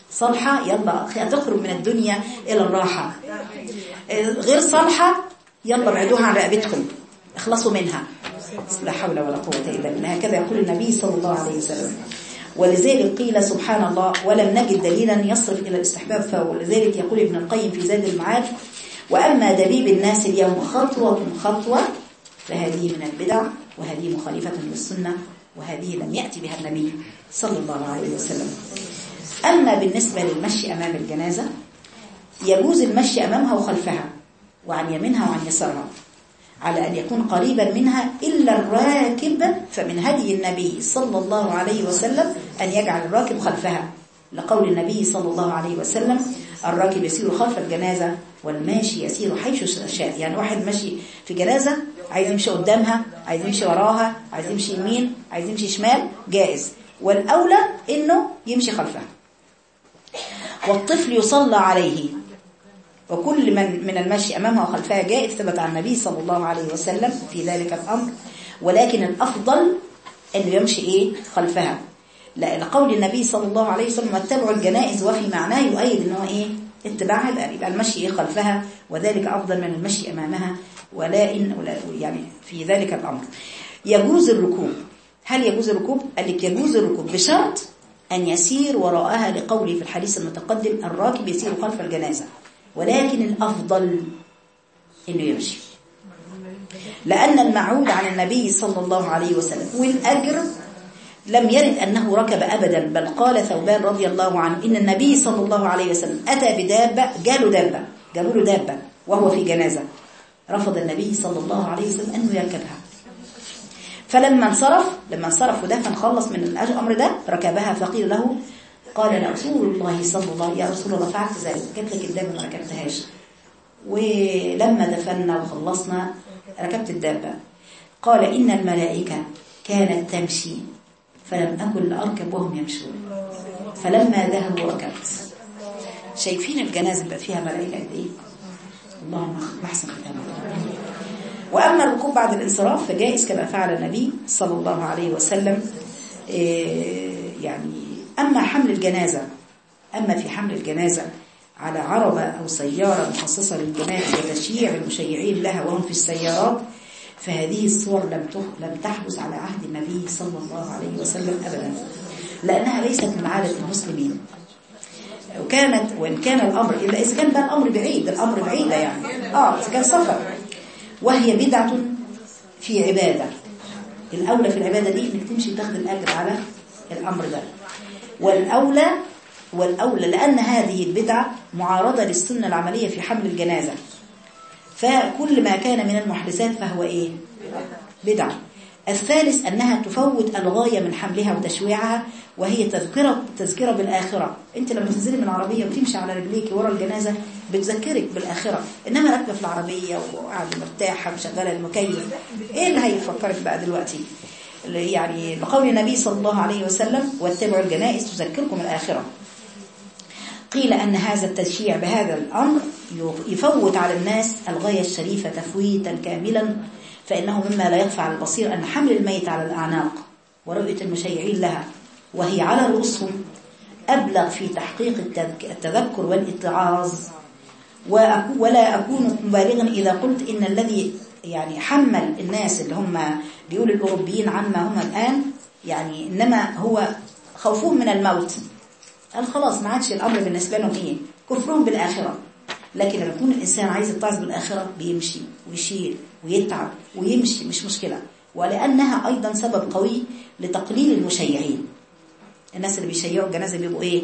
صالحة يلا هتخرج من الدنيا إلى الراحة آه، غير صالحة يلا ابعدوها عن رقبتكم اخلصوا منها لا حول ولا قوة إلا بالله هكذا يقول النبي صلى الله عليه وسلم ولذلك قيل سبحان الله ولم نجد دليلا يصرف إلى الاستحباب فولذلك يقول ابن القيم في زاد المعاد وأما دبيب الناس اليوم خطوة خطوة فهذه من البدع وهذه مخالفة للسنة وهذه لم يأتي بها النبي صلى الله عليه وسلم أما بالنسبة للمشي أمام الجنازة يجوز المشي أمامها وخلفها وعن يمينها وعن يسارها على أن يكون قريبا منها إلا الراكب فمن هدي النبي صلى الله عليه وسلم أن يجعل الراكب خلفها لقول النبي صلى الله عليه وسلم الراكب يسير خلف الجنازة والماشي يسير حيث شاء يعني واحد ماشي في جنازة عايز يمشي قدامها عايز يمشي وراها عايز يمشي يمين عايز يمشي شمال جائز والأولى إنه يمشي خلفها والطفل يصلى عليه وكل من من المشي أمامها وخلفها جائز ثبت عن النبي صلى الله عليه وسلم في ذلك الأمر ولكن الأفضل أنه يمشي إيه خلفها لا لقول النبي صلى الله عليه وسلم واتبعوا الجنائز وفي معناه يؤيد أنه إيه اتباعها يبقى- يبقى المشي إيه خلفها وذلك أفضل من المشي أمامها ولا إن ولا يعني في ذلك الأمر يجوز الركوب هل يجوز الركوب؟ قال لك يجوز الركوب بشرط أن يسير وراءها لقوله في الحديث المتقدم الراكب يسير خلف الجنازة ولكن الأفضل إنه يمشي لأن المعود عن النبي صلى الله عليه وسلم والأجر لم يرد أنه ركب أبدا بل قال ثوبان رضي الله عنه إن النبي صلى الله عليه وسلم أتى بدابة جاله دابة جابوا له دابة وهو في جنازة رفض النبي صلى الله عليه وسلم أنه يركبها فلما انصرف لما انصرف ودفن خلص من الأمر ده ركبها فقيل له قال لا رسول الله صلى الله عليه يا رسول الله فعلت ذلك جبت لك الدابة ما ركبتهاش ولما دفنا وخلصنا ركبت الدابة قال إن الملائكة كانت تمشي فلم أكن لأركب وهم يمشون فلما ذهبوا ركبت شايفين الجنازة بقى فيها ملائكة قد إيه اللهم أحسن ختامها وأما الركوب بعد الانصراف فجائز كما فعل النبي صلى الله عليه وسلم إيه يعني أما حمل الجنازة أما في حمل الجنازة على عربة أو سيارة مخصصة للجنازة وتشييع المشيعين لها وهم في السيارات فهذه الصور لم لم تحدث على عهد النبي صلى الله عليه وسلم أبدا لأنها ليست من عادة المسلمين وكانت وإن كان الأمر إلا إذا كان بقى الأمر بعيد الأمر بعيدة يعني آه إذا كان سفر وهي بدعة في عبادة الأولى في العبادة دي إنك تمشي تاخد الأجر على الأمر ده والأولى والأولى لأن هذه البدعة معارضة للسنة العملية في حمل الجنازة فكل ما كان من المحدثات فهو إيه بدعة الثالث أنها تفوت الغاية من حملها وتشويعها وهي تذكرة تذكرة بالآخرة أنت لما تنزلي من العربية وتمشي على رجليك ورا الجنازة بتذكرك بالآخرة إنما راكبة في العربية وقاعدة مرتاحة مشغلة المكيف إيه اللي هيفكرك بقى دلوقتي يعني بقول النبي صلى الله عليه وسلم واتبعوا الجنائز تذكركم الآخرة قيل أن هذا التشييع بهذا الأمر يفوت على الناس الغاية الشريفة تفويتا كاملا فإنه مما لا يخفى على البصير أن حمل الميت على الأعناق ورؤية المشيعين لها وهي على رؤوسهم أبلغ في تحقيق التذكر والاتعاظ ولا أكون مبالغا إذا قلت إن الذي يعني حمل الناس اللي هم بيقول الأوروبيين عما هم الآن يعني إنما هو خوفهم من الموت قال خلاص ما عادش الأمر بالنسبة لهم إيه كفرهم بالآخرة لكن لما يكون الإنسان عايز يتعظ بالآخرة بيمشي ويشيل ويتعب ويمشي مش مشكلة ولأنها أيضا سبب قوي لتقليل المشيعين الناس اللي بيشيعوا الجنازة بيبقوا إيه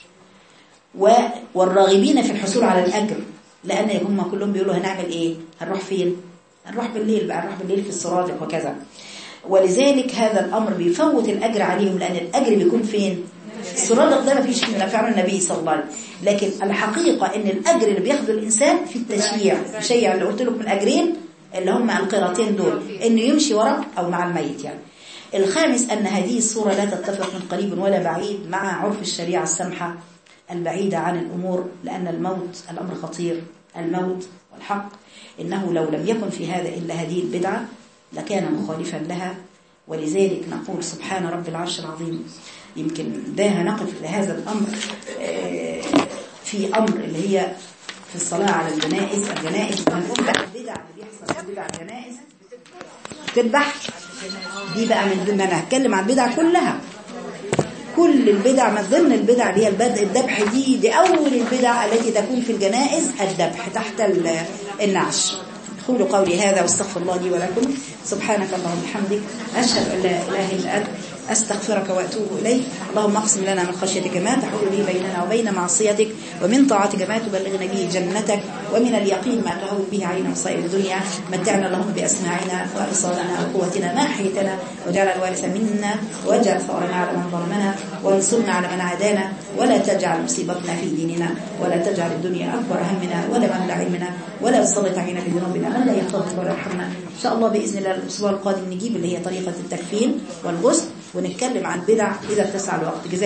والراغبين في الحصول على الأجر لأن هم كلهم بيقولوا هنعمل إيه هنروح فين هنروح بالليل بقى نروح بالليل في السرادق وكذا ولذلك هذا الأمر بيفوت الأجر عليهم لأن الأجر بيكون فين السرادق ده ما فيش من فعل النبي صلى الله عليه وسلم لكن الحقيقة ان الأجر اللي بياخده الإنسان في التشييع الشيع اللي قلت لكم الأجرين اللي هم القيرتين دول انه يمشي وراء أو مع الميت يعني الخامس أن هذه الصورة لا تتفق من قريب ولا بعيد مع عرف الشريعة السمحة البعيدة عن الأمور لأن الموت الأمر خطير الموت والحق إنه لو لم يكن في هذا إلا هذه البدعة لكان مخالفا لها ولذلك نقول سبحان رب العرش العظيم يمكن ده هنقف لهذا الأمر آه، في أمر اللي هي في الصلاة على الجنائز الجنائز هنقول بقى البدع اللي بيحصل في بدع الجنائز تذبح دي بقى من ضمن انا هتكلم عن البدع كلها كل البدع من ضمن البدع اللي هي البدء الذبح دي دي اول البدع التي تكون في الجنائز الذبح تحت ال- النعش قولوا قولي هذا واستغفر الله لي ولكم سبحانك اللهم وبحمدك اشهد ان لا اله الا انت استغفرك واتوب اليك اللهم اقسم لنا من خشيتك ما تحول به بيننا وبين معصيتك ومن طاعتك ما تبلغنا به جنتك ومن اليقين ما تهون به علينا مصائب الدنيا متعنا اللهم باسماعنا وابصارنا وقوتنا ما احييتنا واجعل الوارث منا واجعل ثارنا على من ظلمنا وانصرنا على من عادانا ولا تجعل مصيبتنا في ديننا ولا تجعل الدنيا اكبر همنا ولا مبلغ علمنا ولا تسلط علينا بذنوبنا من لا يخافك ولا يرحمنا ان شاء الله باذن الله الاسبوع القادم نجيب اللي هي طريقه التكفين والغسل ونتكلم عن بدع اذا اتسع الوقت جزاك